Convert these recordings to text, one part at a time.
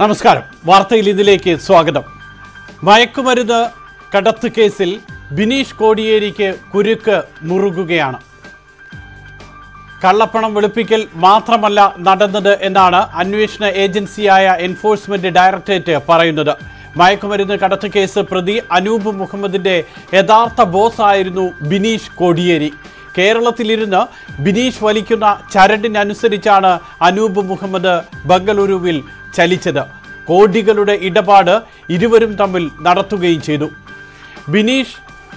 നമസ്കാരം വാർത്തയിൽ ഇതിലേക്ക് സ്വാഗതം മയക്കുമരുന്ന് കടത്ത് കേസിൽ ബിനീഷ് കോടിയേരിക്ക് കുരുക്ക് മുറുകുകയാണ് കള്ളപ്പണം വെളുപ്പിക്കൽ മാത്രമല്ല നടന്നത് എന്നാണ് അന്വേഷണ ഏജൻസിയായ എൻഫോഴ്സ്മെന്റ് ഡയറക്ടറേറ്റ് പറയുന്നത് മയക്കുമരുന്ന് കടത്ത് കേസ് പ്രതി അനൂപ് മുഹമ്മദിന്റെ യഥാർത്ഥ ബോസ് ആയിരുന്നു ബിനീഷ് കോടിയേരി കേരളത്തിലിരുന്ന് ബിനീഷ് വലിക്കുന്ന ചരടിനനുസരിച്ചാണ് അനൂപ് മുഹമ്മദ് ബംഗളൂരുവിൽ ചലിച്ചത് കോടികളുടെ ഇടപാട് ഇരുവരും തമ്മിൽ നടത്തുകയും ചെയ്തു ബിനീഷ്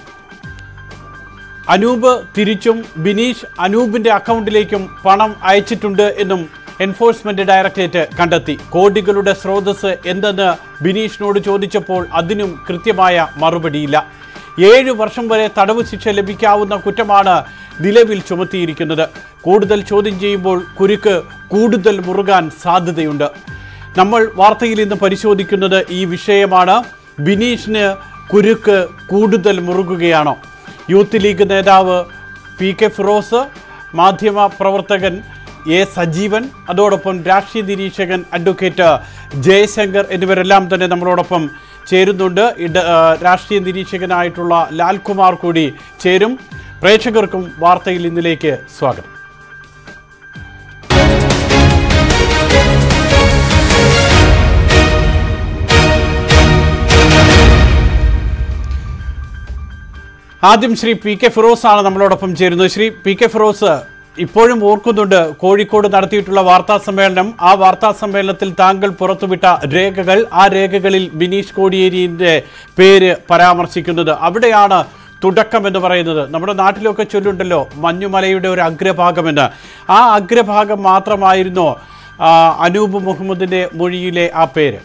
അനൂപ് തിരിച്ചും ബിനീഷ് അനൂപിന്റെ അക്കൗണ്ടിലേക്കും പണം അയച്ചിട്ടുണ്ട് എന്നും എൻഫോഴ്സ്മെന്റ് ഡയറക്ടറേറ്റ് കണ്ടെത്തി കോടികളുടെ സ്രോതസ് എന്തെന്ന് ബിനീഷിനോട് ചോദിച്ചപ്പോൾ അതിനും കൃത്യമായ മറുപടിയില്ല ഏഴ് വർഷം വരെ തടവ് ശിക്ഷ ലഭിക്കാവുന്ന കുറ്റമാണ് നിലവിൽ ചുമത്തിയിരിക്കുന്നത് കൂടുതൽ ചോദ്യം ചെയ്യുമ്പോൾ കുരുക്ക് കൂടുതൽ മുറുകാൻ സാധ്യതയുണ്ട് നമ്മൾ വാർത്തയിൽ ഇന്ന് പരിശോധിക്കുന്നത് ഈ വിഷയമാണ് ബിനീഷിന് കുരുക്ക് കൂടുതൽ മുറുകുകയാണോ യൂത്ത് ലീഗ് നേതാവ് പി കെ ഫിറോസ് മാധ്യമ പ്രവർത്തകൻ എ സജീവൻ അതോടൊപ്പം രാഷ്ട്രീയ നിരീക്ഷകൻ അഡ്വക്കേറ്റ് ജയശങ്കർ എന്നിവരെല്ലാം തന്നെ നമ്മളോടൊപ്പം ചേരുന്നുണ്ട് ഇട ആ, രാഷ്ട്രീയ നിരീക്ഷകനായിട്ടുള്ള ലാൽകുമാർ കൂടി ചേരും പ്രേക്ഷകർക്കും വാർത്തയിൽ ഇന്നിലേക്ക് സ്വാഗതം ആദ്യം ശ്രീ പി കെ ഫിറോസ് ആണ് നമ്മളോടൊപ്പം ചേരുന്നത് ശ്രീ പി കെ ഫിറോസ് ഇപ്പോഴും ഓർക്കുന്നുണ്ട് കോഴിക്കോട് നടത്തിയിട്ടുള്ള വാർത്താ സമ്മേളനം ആ വാർത്താ സമ്മേളനത്തിൽ താങ്കൾ പുറത്തുവിട്ട രേഖകൾ ആ രേഖകളിൽ ബിനീഷ് കോടിയേരിയുടെ പേര് പരാമർശിക്കുന്നത് അവിടെയാണ് തുടക്കം എന്ന് പറയുന്നത് നമ്മുടെ നാട്ടിലൊക്കെ ചൊല്ലുണ്ടല്ലോ മഞ്ഞുമലയുടെ ഒരു അഗ്രഭാഗമെന്ന് ആ അഗ്രഭാഗം മാത്രമായിരുന്നോ ആ, അനൂപ് മുഹമ്മദിന്റെ മൊഴിയിലെ ആ പേര്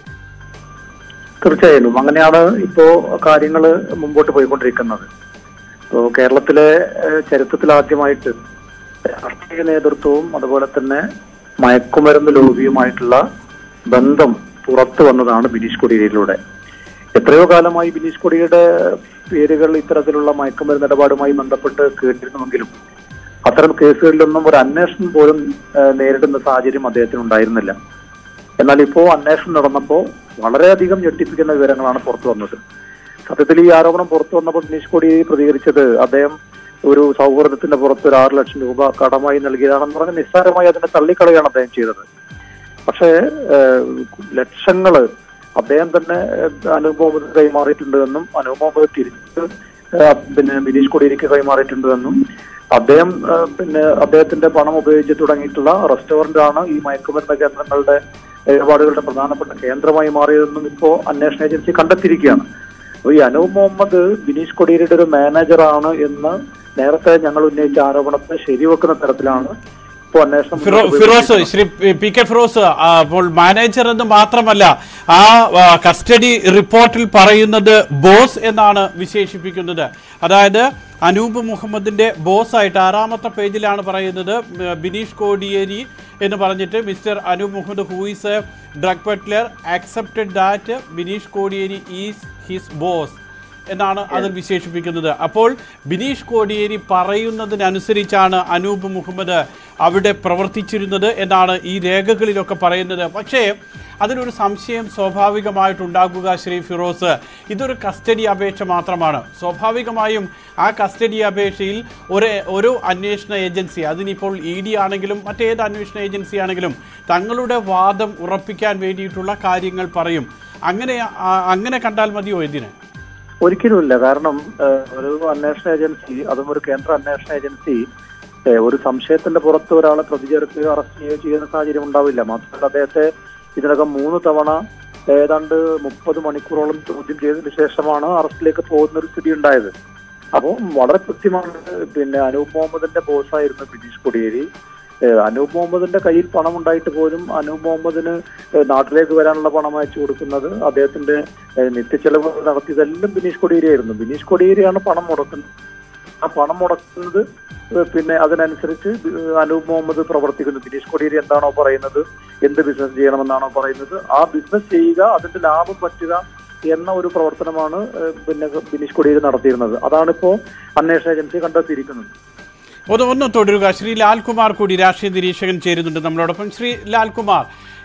തീർച്ചയായും അങ്ങനെയാണ് ഇപ്പോ കാര്യങ്ങൾ മുമ്പോട്ട് പോയിക്കൊണ്ടിരിക്കുന്നത് ഇപ്പോ കേരളത്തിലെ ഏഹ്, ചരിത്രത്തിൽ ആദ്യമായിട്ട് രാഷ്ട്രീയ നേതൃത്വവും അതുപോലെ തന്നെ മയക്കുമരുന്ന് ലോബിയുമായിട്ടുള്ള ബന്ധം പുറത്തു വന്നതാണ് ബിനീഷ് കൊടിയേരിയിലൂടെ എത്രയോ കാലമായി ബിനീഷ് കൊടിയുടെ പേരുകൾ ഇത്തരത്തിലുള്ള മയക്കുമരുന്ന് ഇടപാടുമായി ബന്ധപ്പെട്ട് കേട്ടിരുന്നുവെങ്കിലും അത്തരം കേസുകളിലൊന്നും ഒരു അന്വേഷണം പോലും ഏഹ്, നേരിടുന്ന സാഹചര്യം അദ്ദേഹത്തിന് ഉണ്ടായിരുന്നില്ല എന്നാൽ ഇപ്പോ അന്വേഷണം നടന്നപ്പോ വളരെയധികം ഞെട്ടിപ്പിക്കുന്ന വിവരങ്ങളാണ് പുറത്തു വന്നത് സത്യത്തിൽ ഈ ആരോപണം പുറത്തു വന്നപ്പോൾ ബിനീഷ് കോടി പ്രതികരിച്ചത് അദ്ദേഹം ഒരു സൗഹൃദത്തിന്റെ പുറത്ത് ഒരു ആറ് ലക്ഷം രൂപ കടമായി നൽകിയതാണെന്ന് പറഞ്ഞ് നിസ്സാരമായി അതിനെ തള്ളിക്കളയാണ് അദ്ദേഹം ചെയ്തത് പക്ഷേ ഏഹ്, ലക്ഷങ്ങള് അദ്ദേഹം തന്നെ ഏഹ്, അനൂപ് മുഹമ്മദ് കൈമാറിയിട്ടുണ്ട് എന്നും അനൂപ് മുഹമ്മദ് തിരിച്ച് ഏഹ്, പിന്നെ ബിനീഷ് കോടിയേരിക്ക് കൈമാറിയിട്ടുണ്ട് എന്നും അദ്ദേഹം ഏഹ്, പിന്നെ അദ്ദേഹത്തിന്റെ പണം ഉപയോഗിച്ച് തുടങ്ങിയിട്ടുള്ള റെസ്റ്റോറന്റ് ആണ് ഈ മയക്കുമരുന്ന് കേന്ദ്രങ്ങളുടെ ഇടപാടുകളുടെ പ്രധാനപ്പെട്ട കേന്ദ്രമായി മാറിയതെന്നും ഇപ്പോ അന്വേഷണ ഏജൻസി കണ്ടെത്തിയിരിക്കുകയാണ് അപ്പൊ ഈ അനൂപ് മുഹമ്മദ് ബിനീഷ് കൊടിയേരിയുടെ ഒരു മാനേജറാണ് എന്ന് നേരത്തെ ഞങ്ങൾ ഉന്നയിച്ച ആരോപണത്തെ ശരിവെക്കുന്ന തരത്തിലാണ് ഇപ്പോൾ അന്വേഷണം ഫിറോ- മുന്നോട്ട് ഫിറോസ് പോയിക്കൊണ്ടിരിക്കുന്നത്. Shri P- P K Firoz ആ, അപ്പോൾ മാനേജർ എന്ന് മാത്രമല്ല ആ ആ, കസ്റ്റഡി റിപ്പോർട്ടിൽ പറയുന്നത് ബോസ് എന്നാണ് വിശേഷിപ്പിക്കുന്നത് അതായത് അനൂപ് മുഹമ്മദിന്റെ ബോസ് ആയിട്ട് ആറാമത്തെ പേജിലാണ് പറയുന്നത് ഉം, ബിനീഷ് കോടിയേരി എന്ന് പറഞ്ഞിട്ട് mister Anoop Mohammed who is a drug peddler accepted that Bineesh Kodiyeri is his boss എന്നാണ് അതിൽ വിശേഷിപ്പിക്കുന്നത് അപ്പോൾ ബിനീഷ് കോടിയേരി പറയുന്നതിനനുസരിച്ചാണ് അനൂപ് മുഹമ്മദ് അവിടെ പ്രവർത്തിച്ചിരുന്നത് എന്നാണ് ഈ രേഖകളിലൊക്കെ പറയുന്നത് പക്ഷേ അതിനൊരു സംശയം സ്വാഭാവികമായിട്ടുണ്ടാകുക ശ്രീ ഫിറോസ് ഇതൊരു കസ്റ്റഡി അപേക്ഷ മാത്രമാണ് സ്വാഭാവികമായും ആ കസ്റ്റഡി അപേക്ഷയിൽ ഒരു ഒരു അന്വേഷണ ഏജൻസി അതിനിപ്പോൾ ഇ ഡി ആണെങ്കിലും മറ്റേത് അന്വേഷണ ഏജൻസി ആണെങ്കിലും തങ്ങളുടെ വാദം ഉറപ്പിക്കാൻ വേണ്ടിയിട്ടുള്ള കാര്യങ്ങൾ പറയും അങ്ങനെ ആ- അങ്ങനെ കണ്ടാൽ മതിയോ ഇതിന് ഒരിക്കലുമില്ല കാരണം ഏഹ്, ഒരു അന്വേഷണ ഏജൻസി അതും ഒരു കേന്ദ്ര അന്വേഷണ ഏജൻസി ഏഹ്, ഒരു സംശയത്തിന്റെ പുറത്ത് ഒരാളെ പ്രതി ചേർക്കുകയോ അറസ്റ്റ് ചെയ്യുകയോ ചെയ്യുന്ന സാഹചര്യം ഉണ്ടാവില്ല മാത്രമല്ല അദ്ദേഹത്തെ ഇതിനകം മൂന്ന് തവണ ഏതാണ്ട് മുപ്പത് മണിക്കൂറോളം ചോദ്യം ചെയ്തതിനു ശേഷമാണ് അറസ്റ്റിലേക്ക് പോകുന്ന ഒരു സ്ഥിതി ഉണ്ടായത് അപ്പോൾ വളരെ കൃത്യമാണ് പിന്നെ അനൂപ് മുഹമ്മദിന്റെ ബോസായിരുന്നു ബിനീഷ് കൊടിയേരി ഏഹ് അനൂപ് മുഹമ്മദിന്റെ കയ്യിൽ പണം ഉണ്ടായിട്ട് പോലും അനൂപ് മുഹമ്മദിന് ഏഹ് നാട്ടിലേക്ക് വരാനുള്ള പണം അയച്ചു കൊടുക്കുന്നത് അദ്ദേഹത്തിന്റെ ഏഹ് നിത്യച്ചെലവ് നടത്തിയതെല്ലാം ബിനീഷ് കൊടിയേരിയായിരുന്നു ബിനീഷ് കൊടിയേരിയാണ് പണം മുടക്കുന്നത് ആ പണം മുടക്കുന്നത് ഏഹ് പിന്നെ അതിനനുസരിച്ച് ബി- അനൂപ് മുഹമ്മദ് പ്രവർത്തിക്കുന്നു ബിനീഷ് കൊടിയേരി എന്താണോ പറയുന്നത് എന്ത് ബിസിനസ് ചെയ്യണമെന്നാണോ പറയുന്നത് ആ ബിസിനസ് ചെയ്യുക അതിന്റെ ലാഭം പറ്റുക എന്ന ഒരു പ്രവർത്തനമാണ് ഏഹ് പിന്നെ ബിനീഷ് കൊടിയേരി നടത്തിയിരുന്നത് അതാണിപ്പോ അന്വേഷണ ഏജൻസി കണ്ടെത്തിയിരിക്കുന്നത് ഒന്ന് ഒന്ന് തുടരുക ശ്രീ ലാൽകുമാർ കൂടി രാഷ്ട്രീയ നിരീക്ഷകൻ ചേരുന്നുണ്ട് നമ്മളോടൊപ്പം ശ്രീ ലാൽകുമാർ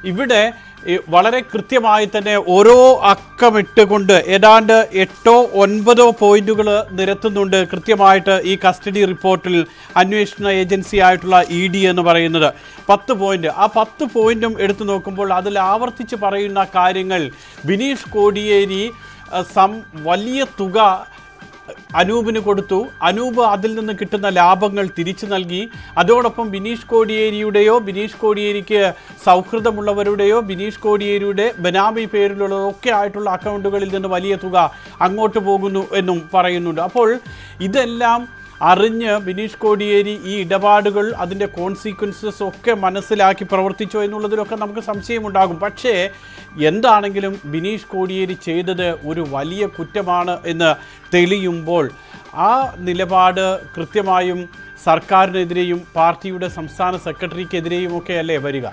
ഇവിടെ ഈ വളരെ കൃത്യമായി തന്നെ ഓരോ അക്കമിട്ടുകൊണ്ട് ഏതാണ്ട് എട്ടോ ഒൻപതോ പോയിന്റുകൾ നിരത്തുന്നുണ്ട് കൃത്യമായിട്ട് ഈ കസ്റ്റഡി റിപ്പോർട്ടിൽ അന്വേഷണ ഏജൻസി ആയിട്ടുള്ള ഇ ഡി എന്ന് പറയുന്നത് പത്ത് പോയിന്റ് ആ പത്ത് പോയിന്റും എടുത്തു നോക്കുമ്പോൾ അതിൽ ആവർത്തിച്ച് പറയുന്ന കാര്യങ്ങൾ ബിനീഷ് കോടിയേരി അഹ്, സം വലിയ തുക അനൂപിന് കൊടുത്തു അനൂപ് അതിൽ നിന്ന് കിട്ടുന്ന ലാഭങ്ങൾ തിരിച്ചു നൽകി അതോടൊപ്പം ബിനീഷ് കോടിയേരിയുടെയോ ബിനീഷ് കോടിയേരിക്ക് സൗഹൃദമുള്ളവരുടെയോ ബിനീഷ് കോടിയേരിയുടെ ബനാമി പേരിലുള്ളതൊക്കെ ആയിട്ടുള്ള അക്കൗണ്ടുകളിൽ നിന്ന് വലിയ തുക അങ്ങോട്ട് പോകുന്നു എന്നും പറയുന്നുണ്ട് അപ്പോൾ ഇതെല്ലാം അറിഞ്ഞ് ബിനീഷ് കോടിയേരി ഈ ഇടപാടുകൾ അതിൻ്റെ കോൺസിക്വൻസസ് ഒക്കെ മനസ്സിലാക്കി പ്രവർത്തിച്ചോ എന്നുള്ളതിലൊക്കെ നമുക്ക് സംശയമുണ്ടാകും പക്ഷേ എന്താണെങ്കിലും ബിനീഷ് കോടിയേരി ചെയ്തത് ഒരു വലിയ കുറ്റമാണ് എന്ന് തെളിയുമ്പോൾ ആ നിലപാട് കൃത്യമായും സർക്കാരിനെതിരെയും പാർട്ടിയുടെ സംസ്ഥാന സെക്രട്ടറിക്കെതിരെയും ഒക്കെ അല്ലേ വരിക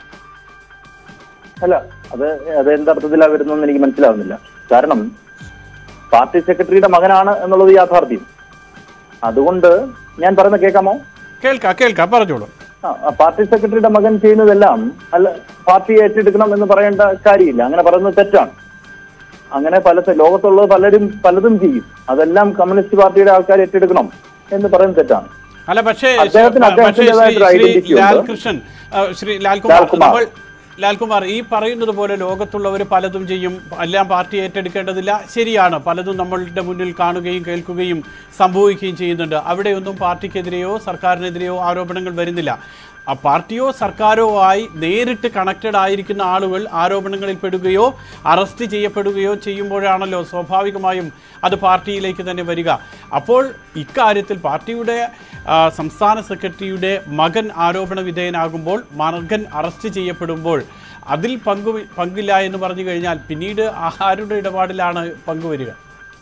അല്ല അത് അത് എന്തർത്ഥത്തിലാണ് വരുന്നതെന്ന് എനിക്ക് മനസ്സിലാവുന്നില്ല കാരണം പാർട്ടി സെക്രട്ടറിയുടെ മകനാണ് എന്നുള്ളത് യാഥാർത്ഥ്യം അതുകൊണ്ട് ഞാൻ പറയുന്ന കേൾക്കാമോ കേൾക്കാം കേൾക്കാം പറഞ്ഞോളൂ ആ, ആ, പാർട്ടി സെക്രട്ടറിയുടെ മകൻ ചെയ്യുന്നതെല്ലാം അല്ല പാർട്ടി ഏറ്റെടുക്കണം എന്ന് പറയേണ്ട കാര്യമില്ല അങ്ങനെ പറയുന്നത് തെറ്റാണ് അങ്ങനെ പല ലോകത്തുള്ള പലരും പലതും ചെയ്യും അതെല്ലാം കമ്മ്യൂണിസ്റ്റ് പാർട്ടിയുടെ ആൾക്കാർ ഏറ്റെടുക്കണം എന്ന് പറയുന്നത് തെറ്റാണ് അല്ല പക്ഷേ അദ്ദേഹത്തിന് പക്ഷേ ശ്രീ അദ്ദേഹത്തിന്റേതായിട്ടൊരു ശ്രീ identity ഉണ്ട്. ലാൽകൃഷ്ണൻ ആ, ശ്രീ ലാൽകുമാർ ലാൽകുമാർ. നമ്മൾ ലാൽകുമാർ ഈ പറയുന്നത് പോലെ ലോകത്തുള്ളവർ പലതും ചെയ്യും എല്ലാം പാർട്ടി ഏറ്റെടുക്കേണ്ടതില്ല ശരിയാണ് പലതും നമ്മളുടെ മുന്നിൽ കാണുകയും കേൾക്കുകയും സംഭവിക്കുകയും ചെയ്യുന്നുണ്ട് അവിടെയൊന്നും പാർട്ടിക്കെതിരെയോ സർക്കാരിനെതിരെയോ ആരോപണങ്ങൾ വരുന്നില്ല ആ പാർട്ടിയോ സർക്കാരോ ആയി നേരിട്ട് കണക്റ്റഡ് ആയിരിക്കുന്ന ആളുകൾ ആരോപണങ്ങളിൽ പെടുകയോ അറസ്റ്റ് ചെയ്യപ്പെടുകയോ ചെയ്യുമ്പോഴാണല്ലോ സ്വാഭാവികമായും അത് പാർട്ടിയിലേക്ക് തന്നെ വരിക അപ്പോൾ ഇക്കാര്യത്തിൽ പാർട്ടിയുടെ ആ, സംസ്ഥാന സെക്രട്ടറിയുടെ മകൻ ആരോപണ വിധേയനാകുമ്പോൾ മകൻ അറസ്റ്റ് ചെയ്യപ്പെടുമ്പോൾ അതിൽ പങ്കു പങ്കില്ല എന്ന് പറഞ്ഞു കഴിഞ്ഞാൽ പിന്നീട് ആരുടെ ഇടപാടിലാണ് പങ്കുവരിക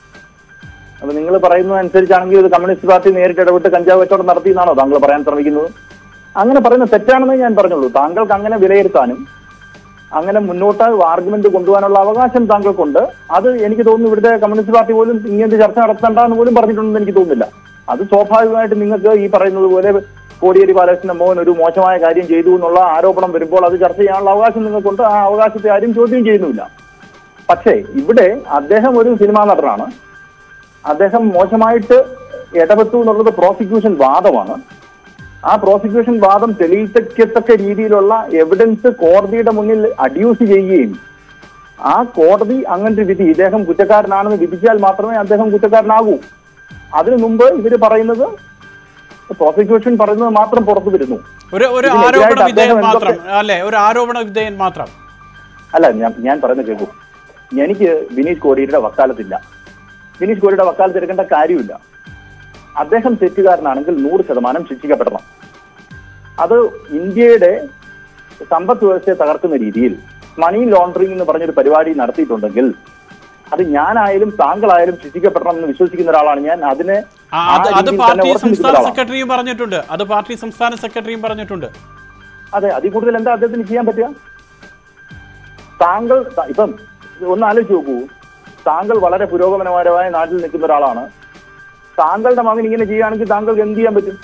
അപ്പൊ നിങ്ങൾ പറയുന്നത് അനുസരിച്ചാണെങ്കിൽ ഇത് കമ്മ്യൂണിസ്റ്റ് പാർട്ടി നേരിട്ട് ഇടപെട്ട് കഞ്ചാവ് കച്ചവടം നടത്തിയെന്നാണോ താങ്കൾ പറയാൻ ശ്രമിക്കുന്നത് അങ്ങനെ പറയുന്നത് തെറ്റാണെന്ന് ഞാൻ പറഞ്ഞുള്ളൂ താങ്കൾക്ക് അങ്ങനെ വിലയിരുത്താനും അങ്ങനെ മുന്നോട്ട് ആർഗ്യുമെന്റ് കൊണ്ടുപോകാനുള്ള അവകാശം താങ്കൾക്കുണ്ട് അത് എനിക്ക് തോന്നുന്നു ഇവിടുത്തെ കമ്മ്യൂണിസ്റ്റ് പാർട്ടി പോലും ഇങ്ങനത്തെ ചർച്ച നടത്തണ്ട എന്ന് പോലും പറഞ്ഞിട്ടുണ്ടെന്ന് എനിക്ക് തോന്നുന്നില്ല അത് സ്വാഭാവികമായിട്ട് നിങ്ങൾക്ക് ഈ പറയുന്നത് പോലെ കോടിയേരി ബാലകൃഷ്ണൻ മോഹൻ ഒരു മോശമായ കാര്യം ചെയ്തു എന്നുള്ള ആരോപണം വരുമ്പോൾ അത് ചർച്ച ചെയ്യാനുള്ള അവകാശം നിങ്ങൾക്കുണ്ട് ആ അവകാശത്തെ ആരും ചോദ്യം ചെയ്യുന്നുമില്ല പക്ഷേ ഇവിടെ അദ്ദേഹം ഒരു സിനിമാ നടനാണ് അദ്ദേഹം മോശമായിട്ട് ഇടപെട്ടു എന്നുള്ളത് പ്രോസിക്യൂഷൻ വാദമാണ് ആ പ്രോസിക്യൂഷൻ വാദം തെളിയിക്കത്തക്ക രീതിയിലുള്ള എവിഡൻസ് കോടതിയുടെ മുന്നിൽ അഡ്യൂസ് ചെയ്യുകയും ആ കോടതി അങ്ങനത്തെ വിധി ഇദ്ദേഹം കുറ്റക്കാരനാണെന്ന് വിധിച്ചാൽ മാത്രമേ അദ്ദേഹം കുറ്റക്കാരനാകൂ അതിനു മുമ്പ് ഇവര് പറയുന്നത് പ്രോസിക്യൂഷൻ പറയുന്നത് മാത്രം പുറത്തു വരുന്നു ഒരു ഒരു ഇതിനെതിരായിട്ട് ആരോപണ വിധേയൻ അദ്ദേഹം മാത്രം എന്തൊക്കെ- അല്ലെ ഒരു ആരോപണ വിധേയൻ മാത്രം അല്ല ഞാൻ ഞാൻ പറയുന്നത് കേൾക്കൂ എനിക്ക് വിനീഷ് കോടിയുടെ വക്കാലത്തില്ല വിനീഷ് കോടിയുടെ വക്കാലത്ത് എടുക്കേണ്ട കാര്യമില്ല അദ്ദേഹം തെറ്റുകാരനാണെങ്കിൽ നൂറ് ശതമാനം ശിക്ഷിക്കപ്പെടണം അത് ഇന്ത്യയുടെ സമ്പദ് വ്യവസ്ഥയെ തകർക്കുന്ന രീതിയിൽ മണി ലോണ്ടറിംഗ് എന്ന് പറഞ്ഞൊരു പരിപാടി നടത്തിയിട്ടുണ്ടെങ്കിൽ അത് ഞാനായാലും താങ്കളായാലും ശിക്ഷിക്കപ്പെടണം എന്ന് വിശ്വസിക്കുന്ന ഒരാളാണ് ഞാൻ അതിനെ ആ, ആ അത് അത് രീതിയിൽ തന്നെ പാർട്ടി ഉറച്ചു നിൽക്കുന്ന സംസ്ഥാന ഒരാളാണ്. സെക്രട്ടറിയും പറഞ്ഞിട്ടുണ്ട് അത് പാർട്ടി സംസ്ഥാന സെക്രട്ടറിയും പറഞ്ഞിട്ടുണ്ട് അതെ അതിൽ കൂടുതൽ എന്താ അദ്ദേഹത്തിന് ചെയ്യാൻ പറ്റുക താങ്കൾ ത- ഇപ്പം ഒന്ന് ആലോചിച്ച് നോക്കൂ താങ്കൾ വളരെ പുരോഗമനപരമായ നാട്ടിൽ നിൽക്കുന്ന ഒരാളാണ് താങ്കളുടെ മകൻ ഇങ്ങനെ ചെയ്യുകയാണെങ്കിൽ താങ്കൾക്ക് എന്ത് ചെയ്യാൻ പറ്റും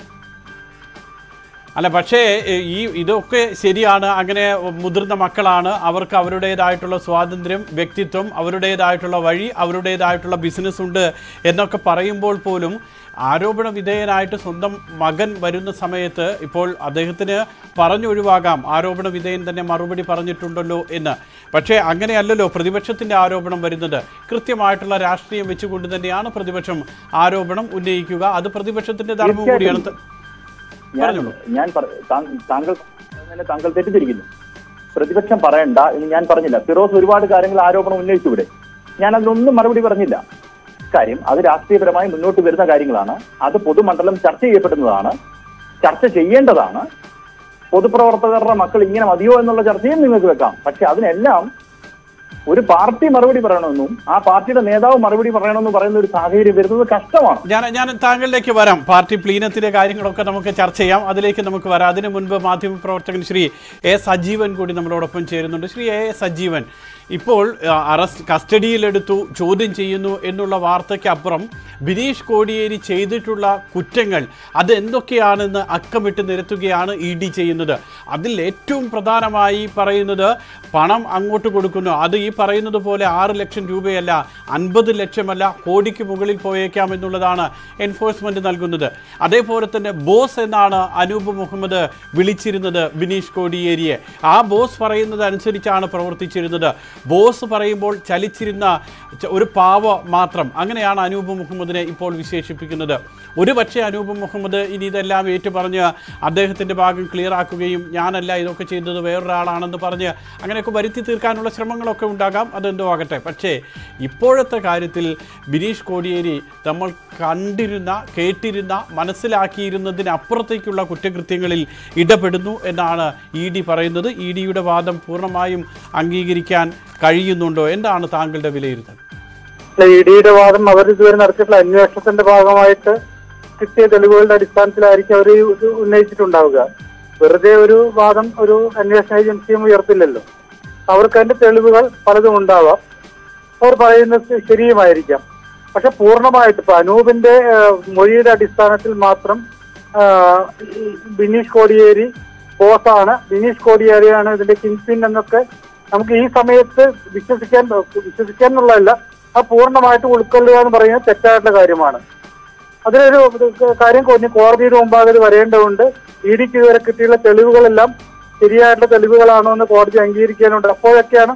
അല്ല പക്ഷേ എ, ഈ ഇതൊക്കെ ശരിയാണ് അങ്ങനെ മുതിർന്ന മക്കളാണ് അവർക്ക് അവരുടേതായിട്ടുള്ള സ്വാതന്ത്ര്യം വ്യക്തിത്വം അവരുടേതായിട്ടുള്ള വഴി അവരുടേതായിട്ടുള്ള ബിസിനസ് ഉണ്ട് എന്നൊക്കെ പറയുമ്പോൾ പോലും ആരോപണ വിധേയനായിട്ട് സ്വന്തം മകൻ വരുന്ന സമയത്ത് ഇപ്പോൾ അദ്ദേഹത്തിന് പറഞ്ഞൊഴിവാകാം ആരോപണ വിധേയൻ തന്നെ മറുപടി പറഞ്ഞിട്ടുണ്ടല്ലോ എന്ന് പക്ഷേ അങ്ങനെയല്ലല്ലോ പ്രതിപക്ഷത്തിൻ്റെ ആരോപണം വരുന്നത് കൃത്യമായിട്ടുള്ള രാഷ്ട്രീയം വെച്ചുകൊണ്ട് തന്നെയാണ് പ്രതിപക്ഷം ആരോപണം ഉന്നയിക്കുക അത് പ്രതിപക്ഷത്തിൻ്റെ ധർമ്മം കൂടിയാണ് ത- ഞാൻ പറഞ്ഞോളൂ. ഞാൻ പറ- താ- താങ്കൾ പറയുന്നതിനെ താങ്കൾ തെറ്റിദ്ധരിക്കുന്നു പ്രതിപക്ഷം പറയണ്ട എന്ന് ഞാൻ പറഞ്ഞില്ല ഫിറോസ് ഒരുപാട് കാര്യങ്ങൾ ആരോപണം ഉന്നയിച്ചു ഇവിടെ ഞാൻ അതിനൊന്നും മറുപടി പറഞ്ഞില്ല കാര്യം അത് രാഷ്ട്രീയപരമായി മുന്നോട്ട് വരുന്ന കാര്യങ്ങളാണ് അത് പൊതുമണ്ഡലം ചർച്ച ചെയ്യപ്പെടുന്നതാണ് ചർച്ച ചെയ്യേണ്ടതാണ് പൊതുപ്രവർത്തകരുടെ മക്കൾ ഇങ്ങനെ മതിയോ എന്നുള്ള ചർച്ചയും നിങ്ങൾക്ക് വെക്കാം പക്ഷെ അതിനെല്ലാം ഒരു പാർട്ടി മറുപടി പറയണമെന്നും ആ പാർട്ടിയുടെ നേതാവ് മറുപടി പറയണമെന്നും പറയുന്ന ഒരു സാഹചര്യം വരുന്നത് കഷ്ടമാണ് ഞാൻ ഞാൻ താങ്കളിലേക്ക് വരാം പാർട്ടി പ്ലീനത്തിലെ കാര്യങ്ങളൊക്കെ നമുക്ക് ചർച്ച ചെയ്യാം അതിലേക്ക് നമുക്ക് വരാം അതിനു മുൻപ് മാധ്യമപ്രവർത്തകൻ ശ്രീ എ സജീവൻ കൂടി നമ്മളോടൊപ്പം ചേരുന്നുണ്ട് ശ്രീ എ സജീവൻ ഇപ്പോൾ ആ, അറസ്റ്റ് കസ്റ്റഡിയിലെടുത്തു ചോദ്യം ചെയ്യുന്നു എന്നുള്ള വാർത്തയ്ക്കപ്പുറം ബിനീഷ് കോടിയേരി ചെയ്തിട്ടുള്ള കുറ്റങ്ങൾ അതെന്തൊക്കെയാണെന്ന് അക്കമിട്ട് നിരത്തുകയാണ് ഇ ഡി ചെയ്യുന്നത് അതിൽ ഏറ്റവും പ്രധാനമായി പറയുന്നത് പണം അങ്ങോട്ട് കൊടുക്കുന്നു അത് ഈ പറയുന്നത് പോലെ ആറ് ലക്ഷം രൂപയല്ല അൻപത് ലക്ഷമല്ല കോടിക്ക് മുകളിൽ പോയേക്കാം എന്നുള്ളതാണ് എൻഫോഴ്സ്മെന്റ് നൽകുന്നത് അതേപോലെ തന്നെ ബോസ് എന്നാണ് അനൂപ് മുഹമ്മദ് വിളിച്ചിരുന്നത് ബിനീഷ് കോടിയേരിയെ ആ ബോസ് പറയുന്നത് അനുസരിച്ചാണ് പ്രവർത്തിച്ചിരുന്നത് ബോസ് പറയുമ്പോൾ ചലിച്ചിരുന്ന ച- ഒരു പാവ മാത്രം അങ്ങനെയാണ് അനൂപ് മുഹമ്മദിനെ ഇപ്പോൾ വിശേഷിപ്പിക്കുന്നത് ഒരു പക്ഷേ അനൂപ് മുഹമ്മദ് ഇനി ഇതെല്ലാം ഏറ്റുപറഞ്ഞ് അദ്ദേഹത്തിൻ്റെ ഭാഗം ക്ലിയർ ആക്കുകയും ഞാനല്ല ഇതൊക്കെ ചെയ്തത് വേറൊരാളാണെന്ന് പറഞ്ഞ് അങ്ങനെയൊക്കെ വരുത്തി തീർക്കാനുള്ള ശ്രമങ്ങളൊക്കെ ഉണ്ടാകാം അതെന്തോ ആകട്ടെ പക്ഷേ ഇപ്പോഴത്തെ കാര്യത്തിൽ ബിനീഷ് കോടിയേരി നമ്മൾ കണ്ടിരുന്ന കേട്ടിരുന്ന മനസ്സിലാക്കിയിരുന്നതിനപ്പുറത്തേക്കുള്ള കുറ്റകൃത്യങ്ങളിൽ ഇടപെടുന്നു എന്നാണ് ഇ ഡി പറയുന്നത് ഇ ഡിയുടെ വാദം പൂർണ്ണമായും അംഗീകരിക്കാൻ കഴിയുന്നുണ്ടോ എന്താണ് താങ്കളുടെ വിലയിരുത്തൽ ഇ ഡിയുടെ വാദം അവർ ഇതുവരെ നടത്തിയിട്ടുള്ള അന്വേഷണത്തിന്റെ ഭാഗമായിട്ട് കിട്ടിയ തെളിവുകളുടെ അടിസ്ഥാനത്തിലായിരിക്കും അവർ ഇത് ഉന്നയിച്ചിട്ടുണ്ടാവുക വെറുതെ ഒരു വാദം ഒരു അന്വേഷണ ഏജൻസിയും ഉയർത്തില്ലല്ലോ അവർക്ക് അതിന്റെ തെളിവുകൾ പലതും ഉണ്ടാവാം അവർ പറയുന്നത് ശരിയുമായിരിക്കാം പക്ഷെ പൂർണ്ണമായിട്ട് ഇപ്പൊ അനൂപിന്റെ ഏഹ്, മൊഴിയുടെ അടിസ്ഥാനത്തിൽ മാത്രം ആഹ്, ഈ ബിനീഷ് കോടിയേരി ബോസാണ് ബിനീഷ് കോടിയേരിയാണ് ഇതിന്റെ കിങ് പിൻ എന്നൊക്കെ നമുക്ക് ഈ സമയത്ത് വിശ്വസിക്കാൻ വിശ്വസിക്കാൻ എന്നുള്ളതല്ല അത് പൂർണ്ണമായിട്ട് ഉൾക്കൊള്ളുക എന്ന് പറയുന്നത് തെറ്റായിട്ടുള്ള കാര്യമാണ് അതിലൊരു കാര്യം കുറഞ്ഞ് കോടതിയുടെ മുമ്പാകെ ഇത് വരേണ്ടതുണ്ട് ഇ ഡിക്ക് ഇതുവരെ കിട്ടിയുള്ള തെളിവുകളെല്ലാം ശരിയായിട്ടുള്ള തെളിവുകളാണോ എന്ന് കോടതി അംഗീകരിക്കാനുണ്ട് അപ്പോഴൊക്കെയാണ്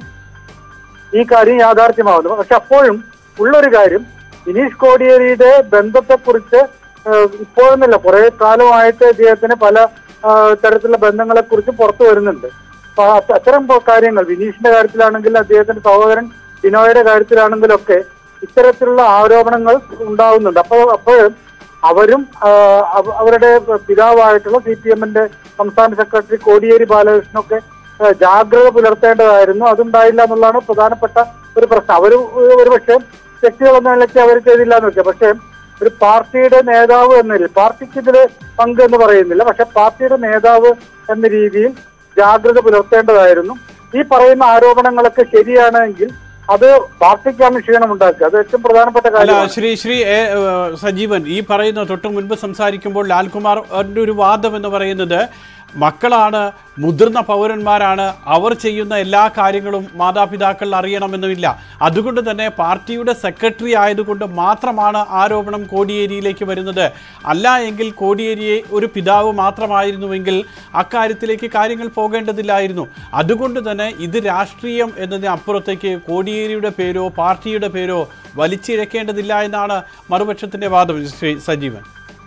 ഈ കാര്യം യാഥാർത്ഥ്യമാവുന്നത് പക്ഷെ അപ്പോഴും ഉള്ളൊരു കാര്യം വിനീഷ് കോടിയേരിയുടെ ബന്ധത്തെക്കുറിച്ച് ഏഹ്, ഇപ്പോഴൊന്നുമില്ല കുറെ കാലമായിട്ട് ഇദ്ദേഹത്തിന് പല ആഹ്, തരത്തിലുള്ള ബന്ധങ്ങളെ കുറിച്ച് പുറത്തു വരുന്നുണ്ട് അപ്പൊ അത്ത- അത്തരം പ- കാര്യങ്ങൾ വിനീഷിന്റെ കാര്യത്തിലാണെങ്കിൽ അദ്ദേഹത്തിന്റെ സഹോദരൻ ബിനോയുടെ കാര്യത്തിലാണെങ്കിലൊക്കെ ഇത്തരത്തിലുള്ള ആരോപണങ്ങൾ ഉണ്ടാവുന്നുണ്ട് അപ്പോൾ അപ്പോഴും അവരും ആഹ്, അവ- അവരുടെ പിതാവായിട്ടുള്ള സി പി എമ്മിന്റെ സംസ്ഥാന സെക്രട്ടറി കോടിയേരി ബാലകൃഷ്ണനൊക്കെ ഏഹ്, ജാഗ്രത പുലർത്തേണ്ടതായിരുന്നു അതുണ്ടായില്ല എന്നുള്ളതാണ് പ്രധാനപ്പെട്ട ഒരു പ്രശ്നം അവർ ഒരുപക്ഷെ വ്യക്തികളെന്ന നിലയ്ക്ക് അവർ ചെയ്തില്ല എന്ന് വെച്ചാൽ പക്ഷേ ഒരു പാർട്ടിയുടെ നേതാവ് എന്ന രീതിയിൽ പാർട്ടിക്ക് ഇതിൽ പങ്ക് എന്ന് പറയുന്നില്ല പക്ഷെ പാർട്ടിയുടെ നേതാവ് എന്ന രീതിയിൽ ജാഗ്രത പുലർത്തേണ്ടതായിരുന്നു ഈ പറയുന്ന ആരോപണങ്ങളൊക്കെ ശരിയാണെങ്കിൽ അത് പാർട്ടിക്കാണ് ക്ഷീണം ഉണ്ടാക്കുക അത് ഏറ്റവും പ്രധാനപ്പെട്ട അല്ല കാര്യമാണ് ശ്രീ ശ്രീ എ, ഏഹ്, സജീവൻ ഈ പറയുന്ന തൊട്ട് മുൻപ് സംസാരിക്കുമ്പോൾ ലാൽകുമാർ അവരുടെ ഒരു വാദം എന്ന് പറയുന്നത് മക്കളാണ് മുതിർന്ന പൗരന്മാരാണ് അവർ ചെയ്യുന്ന എല്ലാ കാര്യങ്ങളും മാതാപിതാക്കൾ അറിയണമെന്നുമില്ല അതുകൊണ്ട് തന്നെ പാർട്ടിയുടെ സെക്രട്ടറി ആയതുകൊണ്ട് മാത്രമാണ് ആരോപണം കോടിയേരിയിലേക്ക് വരുന്നത് അല്ല എങ്കിൽ കോടിയേരിയെ ഒരു പിതാവ് മാത്രമായിരുന്നുവെങ്കിൽ അക്കാര്യത്തിലേക്ക് കാര്യങ്ങൾ പോകേണ്ടതില്ലായിരുന്നു അതുകൊണ്ട് തന്നെ ഇത് രാഷ്ട്രീയം എന്നതിന് അപ്പുറത്തേക്ക് കോടിയേരിയുടെ പേരോ പാർട്ടിയുടെ പേരോ വലിച്ചിഴക്കേണ്ടതില്ല എന്നാണ് മറുപക്ഷത്തിന്റെ വാദം ശ്രീ സജീവൻ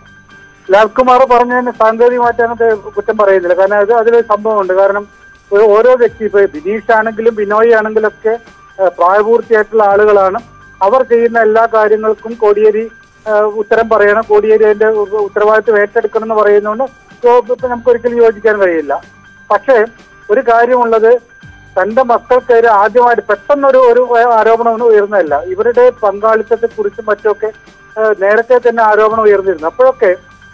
ലാൽകുമാർ പറഞ്ഞതിന് സാങ്കേതികമായിട്ട് അതിനകത്ത് കുറ്റം പറയുന്നില്ല കാരണം അത് അതിലൊരു സംഭവമുണ്ട് കാരണം ഒരു- ഓരോ വ്യക്തി ഇപ്പൊ ബിനീഷ് ആണെങ്കിലും ബിനോയ് ആണെങ്കിലും ഒക്കെ ഏഹ്, പ്രായപൂർത്തിയായിട്ടുള്ള ആളുകളാണ് അവർ ചെയ്യുന്ന എല്ലാ കാര്യങ്ങൾക്കും കോടിയേരി ഏഹ്, ഉത്തരം പറയണം കോടിയേരി അതിന്റെ ഉ- ഉത്തരവാദിത്വം ഏറ്റെടുക്കണം എന്ന് പറയുന്നതുകൊണ്ട് ഇപ്പൊ- ഇപ്പൊ നമുക്ക് ഒരിക്കലും യോജിക്കാൻ കഴിയില്ല പക്ഷേ ഒരു കാര്യമുള്ളത് തന്റെ മക്കൾക്കെതിരെ ആദ്യമായിട്ട് പെട്ടെന്നൊരു ഒരു ആരോപണം ഒന്നും ഉയർന്നതല്ല ഇവരുടെ പങ്കാളിത്തത്തെ കുറിച്ചും മറ്റുമൊക്കെ ഏഹ്, നേരത്തെ തന്നെ ആരോപണം ഉയർന്നിരുന്നു അപ്പോഴൊക്കെ